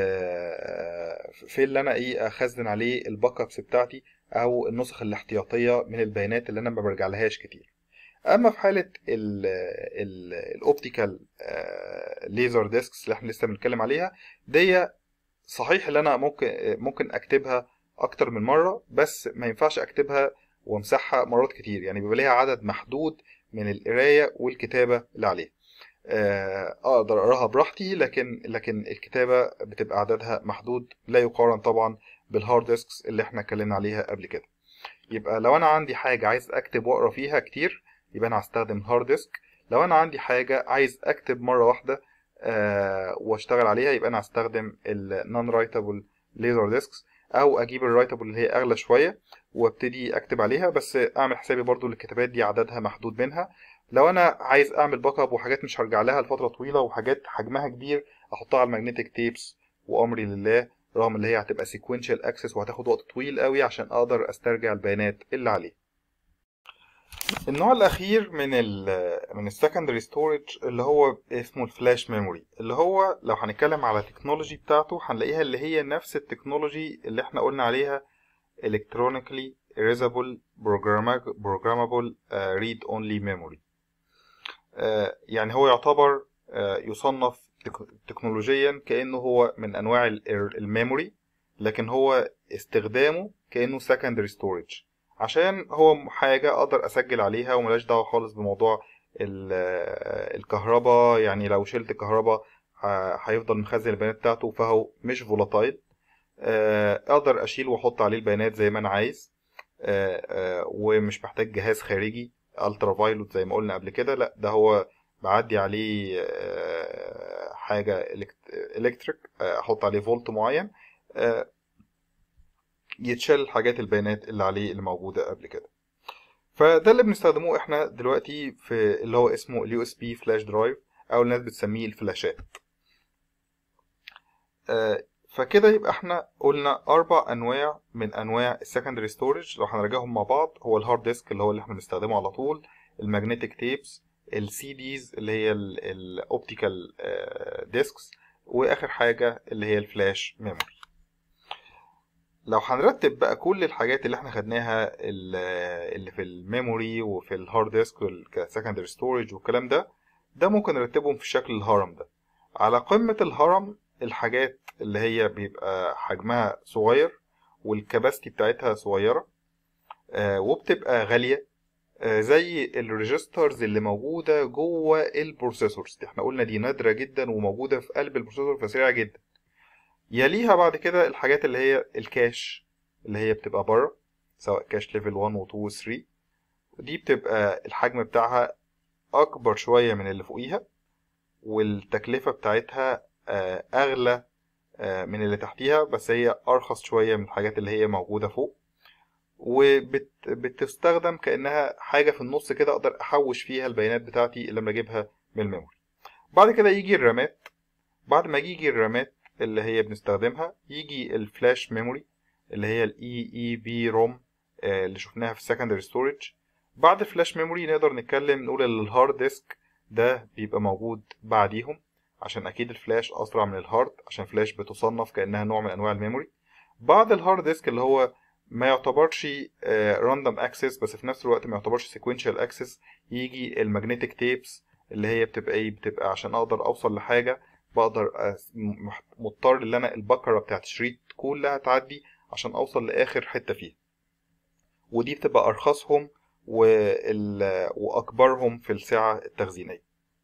في اللي انا ايه اخزن عليه الباك ابس بتاعتي او النسخ الاحتياطية من البيانات اللي انا ما برجعلهاش كتير اما في حالة الاوبتيكال ليزر ديسكس اللي احنا لسه بنتكلم عليها دي صحيح اللي انا ممكن ممكن اكتبها اكتر من مرة بس ما ينفعش اكتبها وامسحها مرات كتير يعني بيبقى ليها عدد محدود من القرايه والكتابه اللي عليها اقدر اقراها براحتي لكن لكن الكتابه بتبقى عددها محدود لا يقارن طبعا بالهارد ديسكس اللي احنا اتكلمنا عليها قبل كده يبقى لو انا عندي حاجه عايز اكتب واقرا فيها كتير يبقى انا هستخدم هارد ديسك لو انا عندي حاجه عايز اكتب مره واحده أه واشتغل عليها يبقى انا هستخدم النون رايتابل ليزر ديسكس او اجيب الرايتابل اللي هي اغلى شويه وابتدي اكتب عليها بس اعمل حسابي برضو الكتابات دي عددها محدود منها لو انا عايز اعمل باك اب وحاجات مش هرجع لها لفتره طويله وحاجات حجمها كبير احطها على الماجنتيك تيبس وامري لله رغم اللي هي هتبقى سيكوينشال اكسس وهتاخد وقت طويل قوي عشان اقدر استرجع البيانات اللي عليه النوع الاخير من ال من السكندري ستورج اللي هو اسمه الفلاش ميموري اللي هو لو هنتكلم على التكنولوجي بتاعته هنلاقيها اللي هي نفس التكنولوجي اللي احنا قلنا عليها electronically erasable programmable uh, read only memory uh, يعني هو يعتبر uh, يصنف تكنولوجيا كأنه هو من أنواع الميموري لكن هو استخدامه كأنه secondary storage عشان هو حاجة أقدر أسجل عليها وملاش دعوة خالص بموضوع الكهرباء يعني لو شلت الكهرباء هيفضل مخزن البيانات بتاعته فهو مش فولاتايل اقدر اشيل واحط عليه البيانات زي ما انا عايز ومش محتاج جهاز خارجي الترا فايلوت زي ما قلنا قبل كده لا ده هو بعدي عليه حاجه الكتريك احط عليه فولت معين يتشال حاجات البيانات اللي عليه اللي موجوده قبل كده فده اللي بنستخدموه احنا دلوقتي في اللي هو اسمه اليو اس بي فلاش درايف او الناس بتسميه الفلاشات فكده يبقى احنا قلنا اربع انواع من انواع السكندري ستورج لو هنراجعهم مع بعض هو الهارد ديسك اللي هو اللي احنا بنستخدمه على طول الماجنتيك تيبس السي ديز اللي هي الاوبتيكال ديسكس واخر حاجه اللي هي الفلاش ميموري لو هنرتب بقى كل الحاجات اللي احنا خدناها ال- اللي في الميموري وفي الهارد ديسك والسكندري ستورج والكلام ده ده ممكن نرتبهم في شكل الهرم ده على قمة الهرم الحاجات اللي هي بيبقى حجمها صغير والكباستي بتاعتها صغيرة آه، وبتبقى غالية آه، زي الريجسترز اللي موجودة جوه البروسيسورز دي احنا قلنا دي نادرة جدا وموجودة في قلب البروسيسور فسريعة جدا يليها بعد كده الحاجات اللي هي الكاش اللي هي بتبقى بره سواء كاش ليفل 1 و 2 و 3 دي بتبقى الحجم بتاعها اكبر شوية من اللي فوقيها والتكلفة بتاعتها آه، اغلى آه، من اللي تحتيها بس هي ارخص شوية من الحاجات اللي هي موجودة فوق وبتستخدم كأنها حاجة في النص كده أقدر أحوش فيها البيانات بتاعتي لما أجيبها من الميموري بعد كده يجي الرامات بعد ما يجي الرامات اللي هي بنستخدمها يجي الفلاش ميموري اللي هي الاي اي بي روم اللي شفناها في السكندري ستورج بعد الفلاش ميموري نقدر نتكلم نقول ان الهارد ديسك ده بيبقى موجود بعديهم عشان اكيد الفلاش اسرع من الهارد عشان فلاش بتصنف كانها نوع من انواع الميموري بعد الهارد ديسك اللي هو ما يعتبرش راندوم اكسس بس في نفس الوقت ما يعتبرش سيكوينشال اكسس يجي الماجنتيك تيبس اللي هي بتبقى ايه بتبقى عشان اقدر اوصل لحاجه بقدر أس- م- مضطر ان انا البكره بتاعت الشريط كلها تعدي عشان اوصل لاخر حته فيها ودي بتبقى ارخصهم وال... واكبرهم في السعه التخزينيه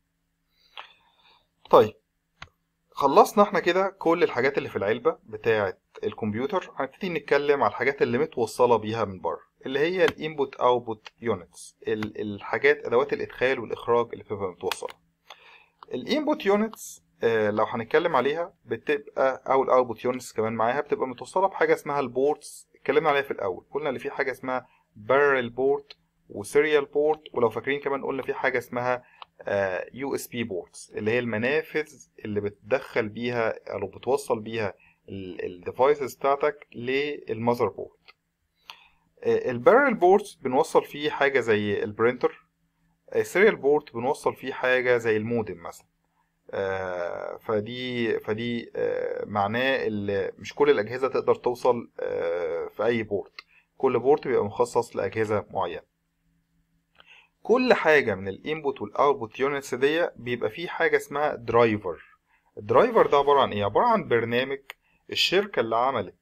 طيب خلصنا احنا كده كل الحاجات اللي في العلبة بتاعة الكمبيوتر هنبتدي نتكلم على الحاجات اللي متوصلة بيها من بره اللي هي الانبوت اوتبوت يونتس الحاجات ادوات الادخال والاخراج اللي بتبقى متوصلة الانبوت يونتس لو هنتكلم عليها بتبقى او الاوتبوت يونتس كمان معاها بتبقى متوصلة بحاجة اسمها البورتس اتكلمنا عليها في الاول قلنا اللي في حاجة اسمها بارل بورت وسيريال بورت ولو فاكرين كمان قلنا في حاجة اسمها يو اس بي بورتس اللي هي المنافذ اللي بتدخل بيها او بتوصل بيها الديفايسز بتاعتك للمذر بورد البارل بورتس بنوصل فيه حاجه زي البرينتر السيريال بورت بنوصل فيه حاجه زي المودم مثلا آه، فدي فدي آه، معناه ان مش كل الاجهزه تقدر توصل آه، في اي بورت كل بورت بيبقى مخصص لاجهزه معينه كل حاجة من الانبوت والاوتبوت يونتس دي بيبقى فيه حاجة اسمها درايفر الدرايفر ده عبارة عن ايه؟ عبارة عن برنامج الشركة اللي عملت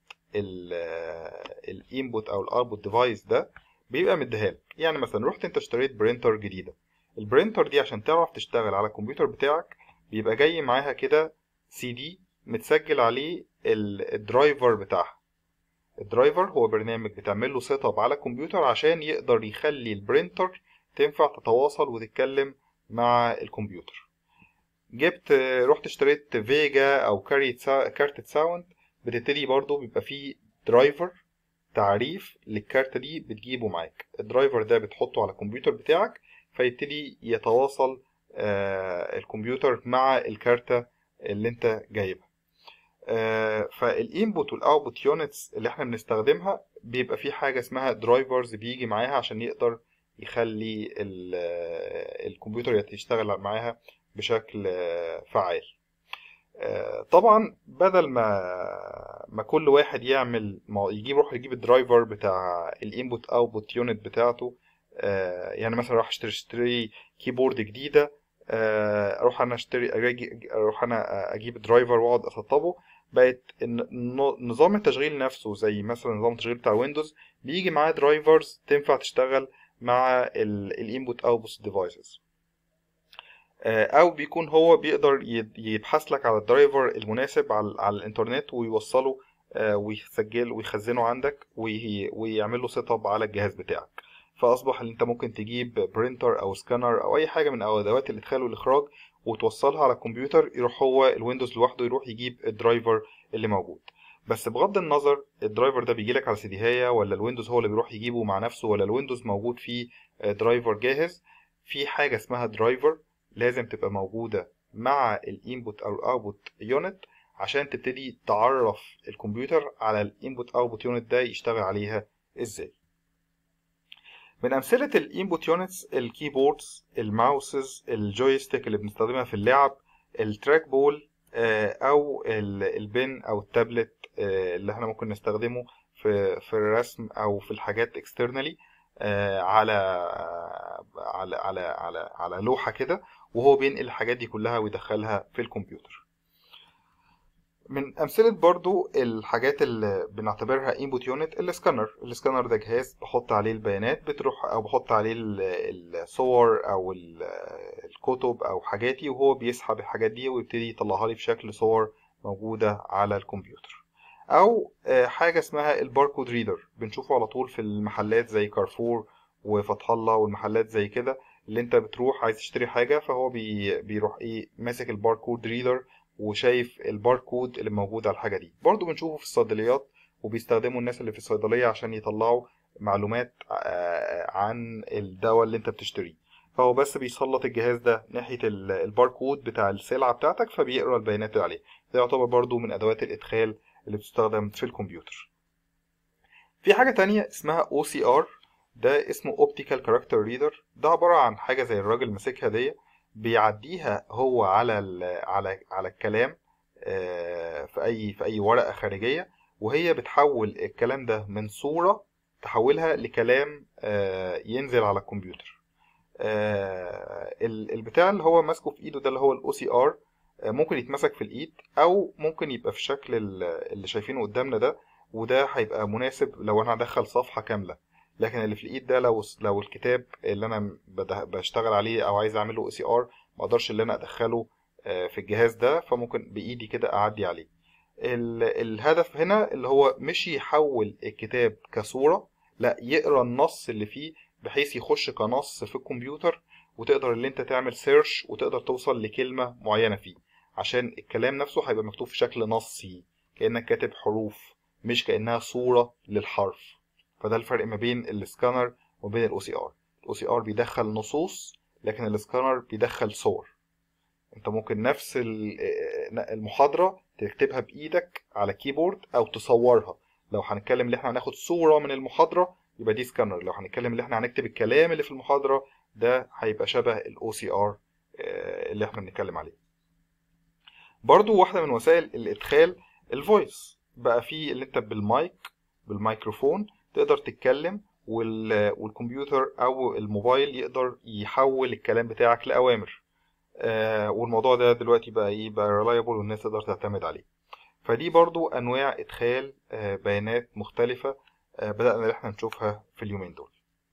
الانبوت او الاوتبوت ديفايس ده بيبقى مديها لك يعني مثلا رحت انت اشتريت برينتر جديدة البرينتر دي عشان تعرف تشتغل على الكمبيوتر بتاعك بيبقى جاي معاها كده سي دي متسجل عليه ال- الدرايفر بتاعها الدرايفر هو برنامج بتعمل له سيت اب على الكمبيوتر عشان يقدر يخلي البرينتر تنفع تتواصل وتتكلم مع الكمبيوتر جبت رحت اشتريت فيجا او كارت كارتة ساوند بتبتدي برضو بيبقى فيه درايفر تعريف للكارتة دي بتجيبه معاك الدرايفر ده بتحطه على الكمبيوتر بتاعك فيبتدي يتواصل آه، الكمبيوتر مع الكارتة اللي انت جايبها فالانبوت والاوتبوت يونتس اللي احنا بنستخدمها بيبقى في حاجة اسمها درايفرز بيجي معاها عشان يقدر يخلي ال- الكمبيوتر يشتغل معاها بشكل فعال آه، طبعا بدل ما ما كل واحد يعمل ما يجيب يروح يجيب الدرايفر بتاع الانبوت اوتبوت يونت بتاعته آه، يعني مثلا راح اشتري اشتري كيبورد جديده آه، اروح انا اشتري أجي- اروح انا اجيب درايفر واقعد اسطبه بقت الن- الن- نظام التشغيل نفسه زي مثلا نظام التشغيل بتاع ويندوز بيجي معاه درايفرز تنفع تشتغل مع الانبوت اوتبوت ديفايسز او بيكون هو بيقدر يد- يبحث لك على الدرايفر المناسب على, على الانترنت ويوصله آه، ويسجل ويخزنه عندك وي- ويعمل له سيت اب على الجهاز بتاعك فاصبح ان انت ممكن تجيب برينتر او سكانر او اي حاجه من ادوات الادخال والاخراج وتوصلها على الكمبيوتر يروح هو الويندوز لوحده يروح يجيب الدرايفر اللي موجود بس بغض النظر الدرايفر ده بيجيلك على سيديهاية ولا الويندوز هو اللي بيروح يجيبه مع نفسه ولا الويندوز موجود فيه آه، درايفر جاهز في حاجة اسمها درايفر لازم تبقى موجودة مع الانبوت او الاوتبوت يونت عشان تبتدي تعرف الكمبيوتر على الانبوت اوتبوت يونت ده يشتغل عليها ازاي من امثله الانبوت يونتس الكيبوردز الماوسز الجويستيك اللي بنستخدمها في اللعب التراك بول آه، او ال- البن او التابلت آه، اللي احنا ممكن نستخدمه في في الرسم او في الحاجات اكسترنالي على على على على على لوحه كده وهو بينقل الحاجات دي كلها ويدخلها في الكمبيوتر من امثله برضو الحاجات اللي بنعتبرها انبوت يونت السكانر السكانر ده جهاز بحط عليه البيانات بتروح او بحط عليه ال- الصور او ال- الكتب او حاجاتي وهو بيسحب الحاجات دي ويبتدي يطلعها لي في شكل صور موجوده على الكمبيوتر او آه، حاجه اسمها الباركود ريدر بنشوفه على طول في المحلات زي كارفور وفتح الله والمحلات زي كده اللي انت بتروح عايز تشتري حاجه فهو بي بيروح ايه ماسك الباركود ريدر وشايف الباركود اللي موجود على الحاجه دي برضو بنشوفه في الصيدليات وبيستخدموا الناس اللي في الصيدليه عشان يطلعوا معلومات آه، عن الدواء اللي انت بتشتريه فهو بس بيسلط الجهاز ده ناحيه ال- الباركود بتاع السلعه بتاعتك فبيقرا البيانات اللي عليه ده يعتبر برضو من ادوات الادخال اللي بتستخدم في الكمبيوتر في حاجة تانية اسمها OCR ده اسمه Optical Character Reader ده عبارة عن حاجة زي الراجل ماسكها دي بيعديها هو على ال على على الكلام آه، في أي في أي ورقة خارجية وهي بتحول الكلام ده من صورة تحولها لكلام آه، ينزل على الكمبيوتر آه، ال- البتاع اللي هو ماسكه في ايده ده اللي هو الاو سي ار ممكن يتمسك في الايد او ممكن يبقى في الشكل ال- اللي شايفينه قدامنا ده وده هيبقى مناسب لو انا هدخل صفحة كاملة لكن اللي في الايد ده لو لو الكتاب اللي انا بده- بشتغل عليه او عايز اعمله او سي ار ما اقدرش اللي انا ادخله آه، في الجهاز ده فممكن بايدي كده اعدي عليه ال- الهدف هنا اللي هو مش يحول الكتاب كصورة لا يقرا النص اللي فيه بحيث يخش كنص في الكمبيوتر وتقدر اللي انت تعمل سيرش وتقدر توصل لكلمة معينة فيه عشان الكلام نفسه هيبقى مكتوب في شكل نصي كأنك كاتب حروف مش كأنها صورة للحرف فده الفرق ما بين السكانر وبين الاو سي ار الاو سي ار بيدخل نصوص لكن السكانر بيدخل صور انت ممكن نفس ال- المحاضرة تكتبها بإيدك على كيبورد أو تصورها لو هنتكلم اللي احنا هناخد صورة من المحاضرة يبقى دي سكانر لو هنتكلم اللي احنا هنكتب الكلام اللي في المحاضرة ده هيبقى شبه ال OCR آه، اللي احنا بنتكلم عليه برضو واحدة من وسائل الإدخال الفويس بقى فيه اللي انت بالمايك بالميكروفون تقدر تتكلم وال- والكمبيوتر أو الموبايل يقدر يحول الكلام بتاعك لأوامر آه، والموضوع ده دلوقتي بقى ايه بقى ريلايبل والناس تقدر تعتمد عليه فدي برضو انواع ادخال آه، بيانات مختلفة آه، بدأنا ان احنا نشوفها في اليومين دول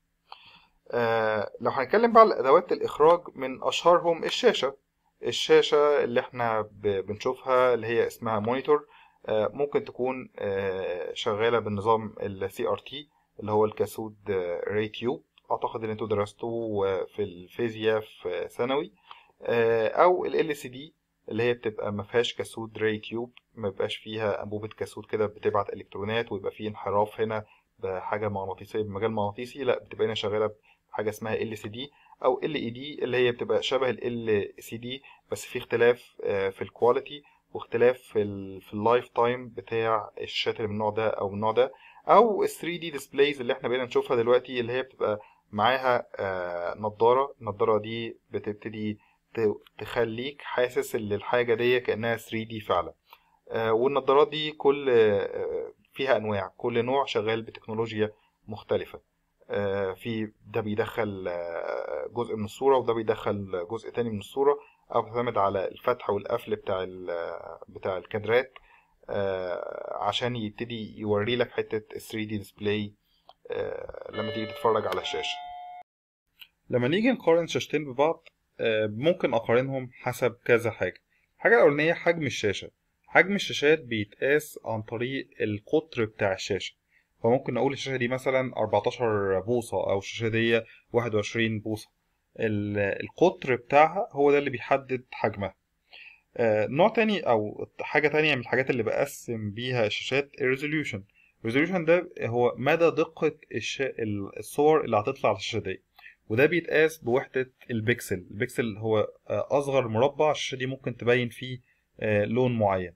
آه، لو هنتكلم بقى على ادوات الاخراج من اشهرهم الشاشة الشاشة اللي احنا ب- بنشوفها اللي هي اسمها مونيتور آه، ممكن تكون آه، شغالة بالنظام ال CRT اللي هو الكاسود راي تيوب اعتقد ان انتوا درستوه آه، في الفيزياء في ثانوي آه، او ال LCD اللي هي بتبقى ما فيهاش كاسود راي تيوب ما بيبقاش فيها انبوبة كاسود كده بتبعت الكترونات ويبقى فيه انحراف هنا بحاجة مغناطيسية بمجال مغناطيسي لا بتبقى هنا شغالة بحاجة اسمها LCD او LED اللي هي بتبقى شبه ال LCD بس في اختلاف آه، في الكواليتي واختلاف في ال في اللايف تايم بتاع الشاشات اللي من النوع ده او من النوع ده او ال 3 دي ديسبلايز اللي احنا بقينا نشوفها دلوقتي اللي هي بتبقى معاها آه، نضارة النضارة دي بتبتدي ت- تخليك حاسس ان الحاجة دي كأنها 3D فعلا آه، والنضارات دي كل آه، فيها انواع كل نوع شغال بتكنولوجيا مختلفة آه، في ده بيدخل آه، جزء من الصورة وده بيدخل جزء تاني من الصورة او بتعتمد على الفتح والقفل بتاع ال- بتاع الكادرات آه، عشان يبتدي يوري لك حتة 3D display آه، لما تيجي تتفرج على الشاشة لما نيجي نقارن شاشتين ببعض آه، ممكن أقارنهم حسب كذا حاجة الحاجة الأولانية حجم الشاشة حجم الشاشات بيتقاس عن طريق القطر بتاع الشاشة فممكن نقول الشاشة دي مثلا 14 بوصة أو الشاشة دي 21 بوصة ال- القطر بتاعها هو ده اللي بيحدد حجمها آه، نوع تاني او حاجة تانية من الحاجات اللي بقسم بيها الشاشات الريزوليوشن الريزوليوشن ده هو مدى دقة الش... الصور اللي هتطلع على الشاشة دي وده بيتقاس بوحدة البكسل البكسل هو آه، أصغر مربع الشاشة دي ممكن تبين فيه آه، لون معين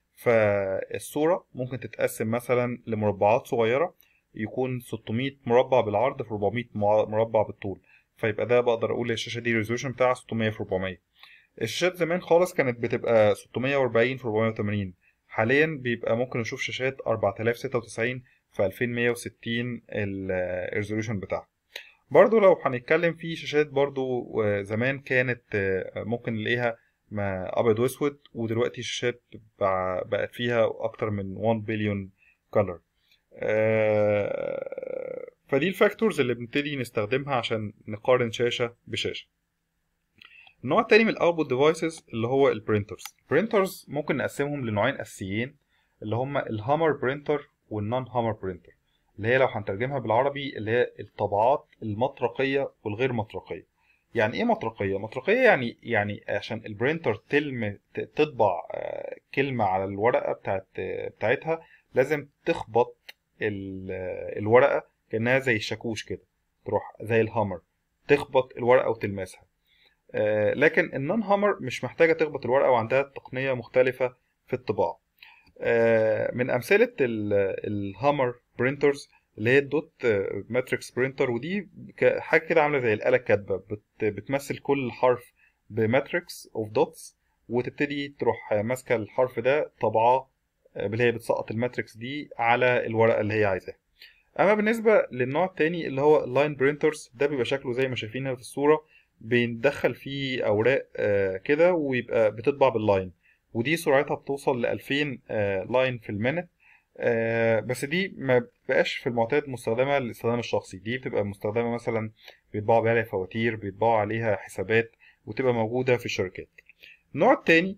فالصورة ممكن تتقسم مثلا لمربعات صغيرة يكون 600 مربع بالعرض في 400 مع- مربع بالطول فيبقى ده بقدر أقول الشاشة دي الريزوليوشن بتاعها 600 في 400 الشاشات زمان خالص كانت بتبقى 640 في 480 حاليا بيبقى ممكن نشوف شاشات 4096 في 2160 الريزولوشن بتاعها برضو لو هنتكلم في شاشات برضو آه، زمان كانت آه، ممكن نلاقيها ما ابيض واسود ودلوقتي شاشات بع- بقت فيها اكتر من 1 بليون كولر فدي الفاكتورز اللي بنبتدي نستخدمها عشان نقارن شاشة بشاشة النوع التاني من الاوتبوت ديفايسز اللي هو البرينترز البرينترز ممكن نقسمهم لنوعين اساسيين اللي هما الهامر برينتر والنون هامر برينتر اللي هي لو هنترجمها بالعربي اللي هي الطبعات المطرقية والغير مطرقية يعني ايه مطرقية؟ مطرقية يعني يعني عشان البرينتر تلم ت- تطبع آه، كلمة على الورقة بتاعت بتاعتها لازم تخبط ال- الورقة كأنها زي الشاكوش كده تروح زي الهامر تخبط الورقة وتلمسها آه، لكن النون هامر مش محتاجة تخبط الورقة وعندها تقنية مختلفة في الطباعة آه، من أمثلة الهامر برينترز اللي هي الدوت ماتريكس برينتر ودي ك- حاجة كده عاملة زي الآلة الكاتبة بت- بتمثل كل حرف بماتريكس اوف دوتس وتبتدي تروح ماسكة الحرف ده طبعاه آه، اللي هي بتسقط الماتريكس دي على الورقة اللي هي عايزاها اما بالنسبه للنوع التاني اللي هو اللاين برينترز ده بيبقى شكله زي ما شايفين هنا في الصوره بندخل فيه اوراق آه، كده ويبقى بتطبع باللاين ودي سرعتها بتوصل ل 2000 آه، لاين في المينت آه، بس دي ما بقاش في المعتاد مستخدمه للاستخدام الشخصي دي بتبقى مستخدمه مثلا بيطبعوا عليها فواتير بيطبعوا عليها حسابات وتبقى موجوده في الشركات النوع التاني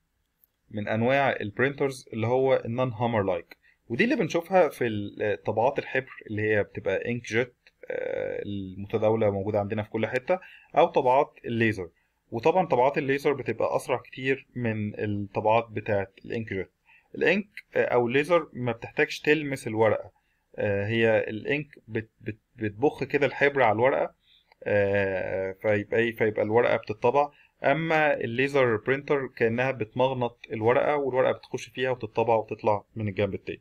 من انواع البرينترز اللي هو النون هامر لايك ودي اللي بنشوفها في ال- طبعات الحبر اللي هي بتبقى انك جيت آه، المتداوله موجوده عندنا في كل حته او طبعات الليزر وطبعا طبعات الليزر بتبقى اسرع كتير من الطبعات بتاعه الانك جيت الانك آه، او الليزر ما بتحتاجش تلمس الورقه آه، هي الانك بت بت بتبخ كده الحبر على الورقه آه، فيبقى إيه؟ فيبقى الورقه بتطبع اما الليزر برينتر كانها بتمغنط الورقه والورقه بتخش فيها وتطبع وتطلع من الجنب التاني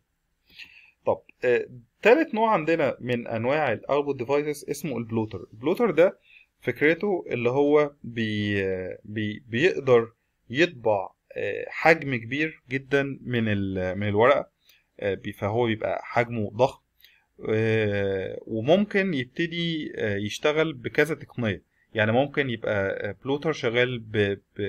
طب آه، تالت نوع عندنا من انواع الاوتبوت ديفايسز اسمه البلوتر البلوتر ده فكرته اللي هو بي آه، بي بيقدر يطبع آه، حجم كبير جدا من ال- من الورقه آه، بي- فهو بيبقى حجمه ضخم آه، وممكن يبتدي آه، يشتغل بكذا تقنيه يعني ممكن يبقى آه، بلوتر شغال ب... ب...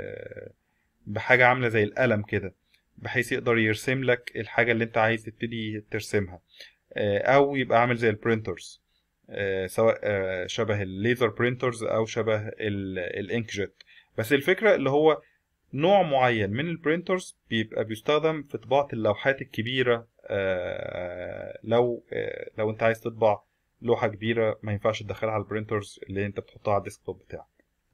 بحاجه عامله زي القلم كده بحيث يقدر يرسم لك الحاجه اللي انت عايز تبتدي ترسمها آه، او يبقى عامل زي البرينترز آه، سواء آه، شبه الليزر برينترز او شبه الانك جيت بس الفكره اللي هو نوع معين من البرينترز بيبقى بيستخدم في طباعة اللوحات الكبيرة آه، لو آه، لو انت عايز تطبع لوحة كبيرة ما ينفعش تدخلها على البرينترز اللي انت بتحطها على الديسكتوب بتاعك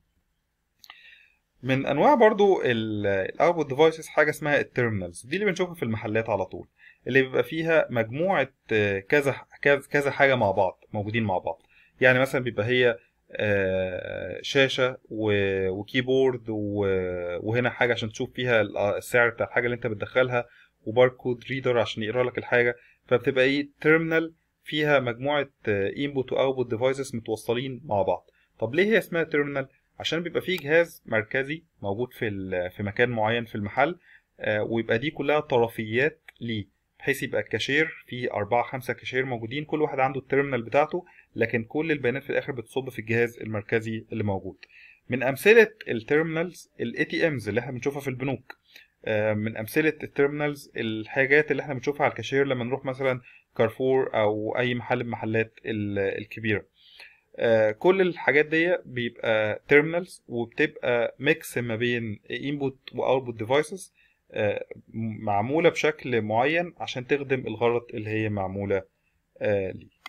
من انواع برضو الاوتبوت ديفايسز حاجه اسمها التيرمينالز دي اللي بنشوفها في المحلات على طول اللي بيبقى فيها مجموعه آه، كذا كذا كذا حاجه مع بعض موجودين مع بعض يعني مثلا بيبقى هي آه، شاشه و- وكيبورد و- وهنا حاجه عشان تشوف فيها ال- السعر بتاع الحاجه اللي انت بتدخلها وباركود ريدر عشان يقرا لك الحاجه فبتبقى ايه تيرمينال فيها مجموعه انبوت واوتبوت ديفايسز متوصلين مع بعض طب ليه هي اسمها تيرمينال عشان بيبقى فيه جهاز مركزي موجود في ال- في مكان معين في المحل آه، ويبقى دي كلها طرفيات ليه بحيث يبقى الكاشير فيه أربعة خمسة كاشير موجودين كل واحد عنده التيرمينال بتاعته لكن كل البيانات في الآخر بتصب في الجهاز المركزي اللي موجود من أمثلة التيرمينالز الاي تي امز اللي احنا بنشوفها في البنوك آه، من أمثلة التيرمينالز الحاجات اللي احنا بنشوفها على الكاشير لما نروح مثلا كارفور أو أي محل من المحلات ال- الكبيرة آه، كل الحاجات دي بيبقى تيرمينالز وبتبقى ميكس ما بين انبوت واوتبوت ديفايسز معموله بشكل معين عشان تخدم الغرض اللي هي معموله آه، ليه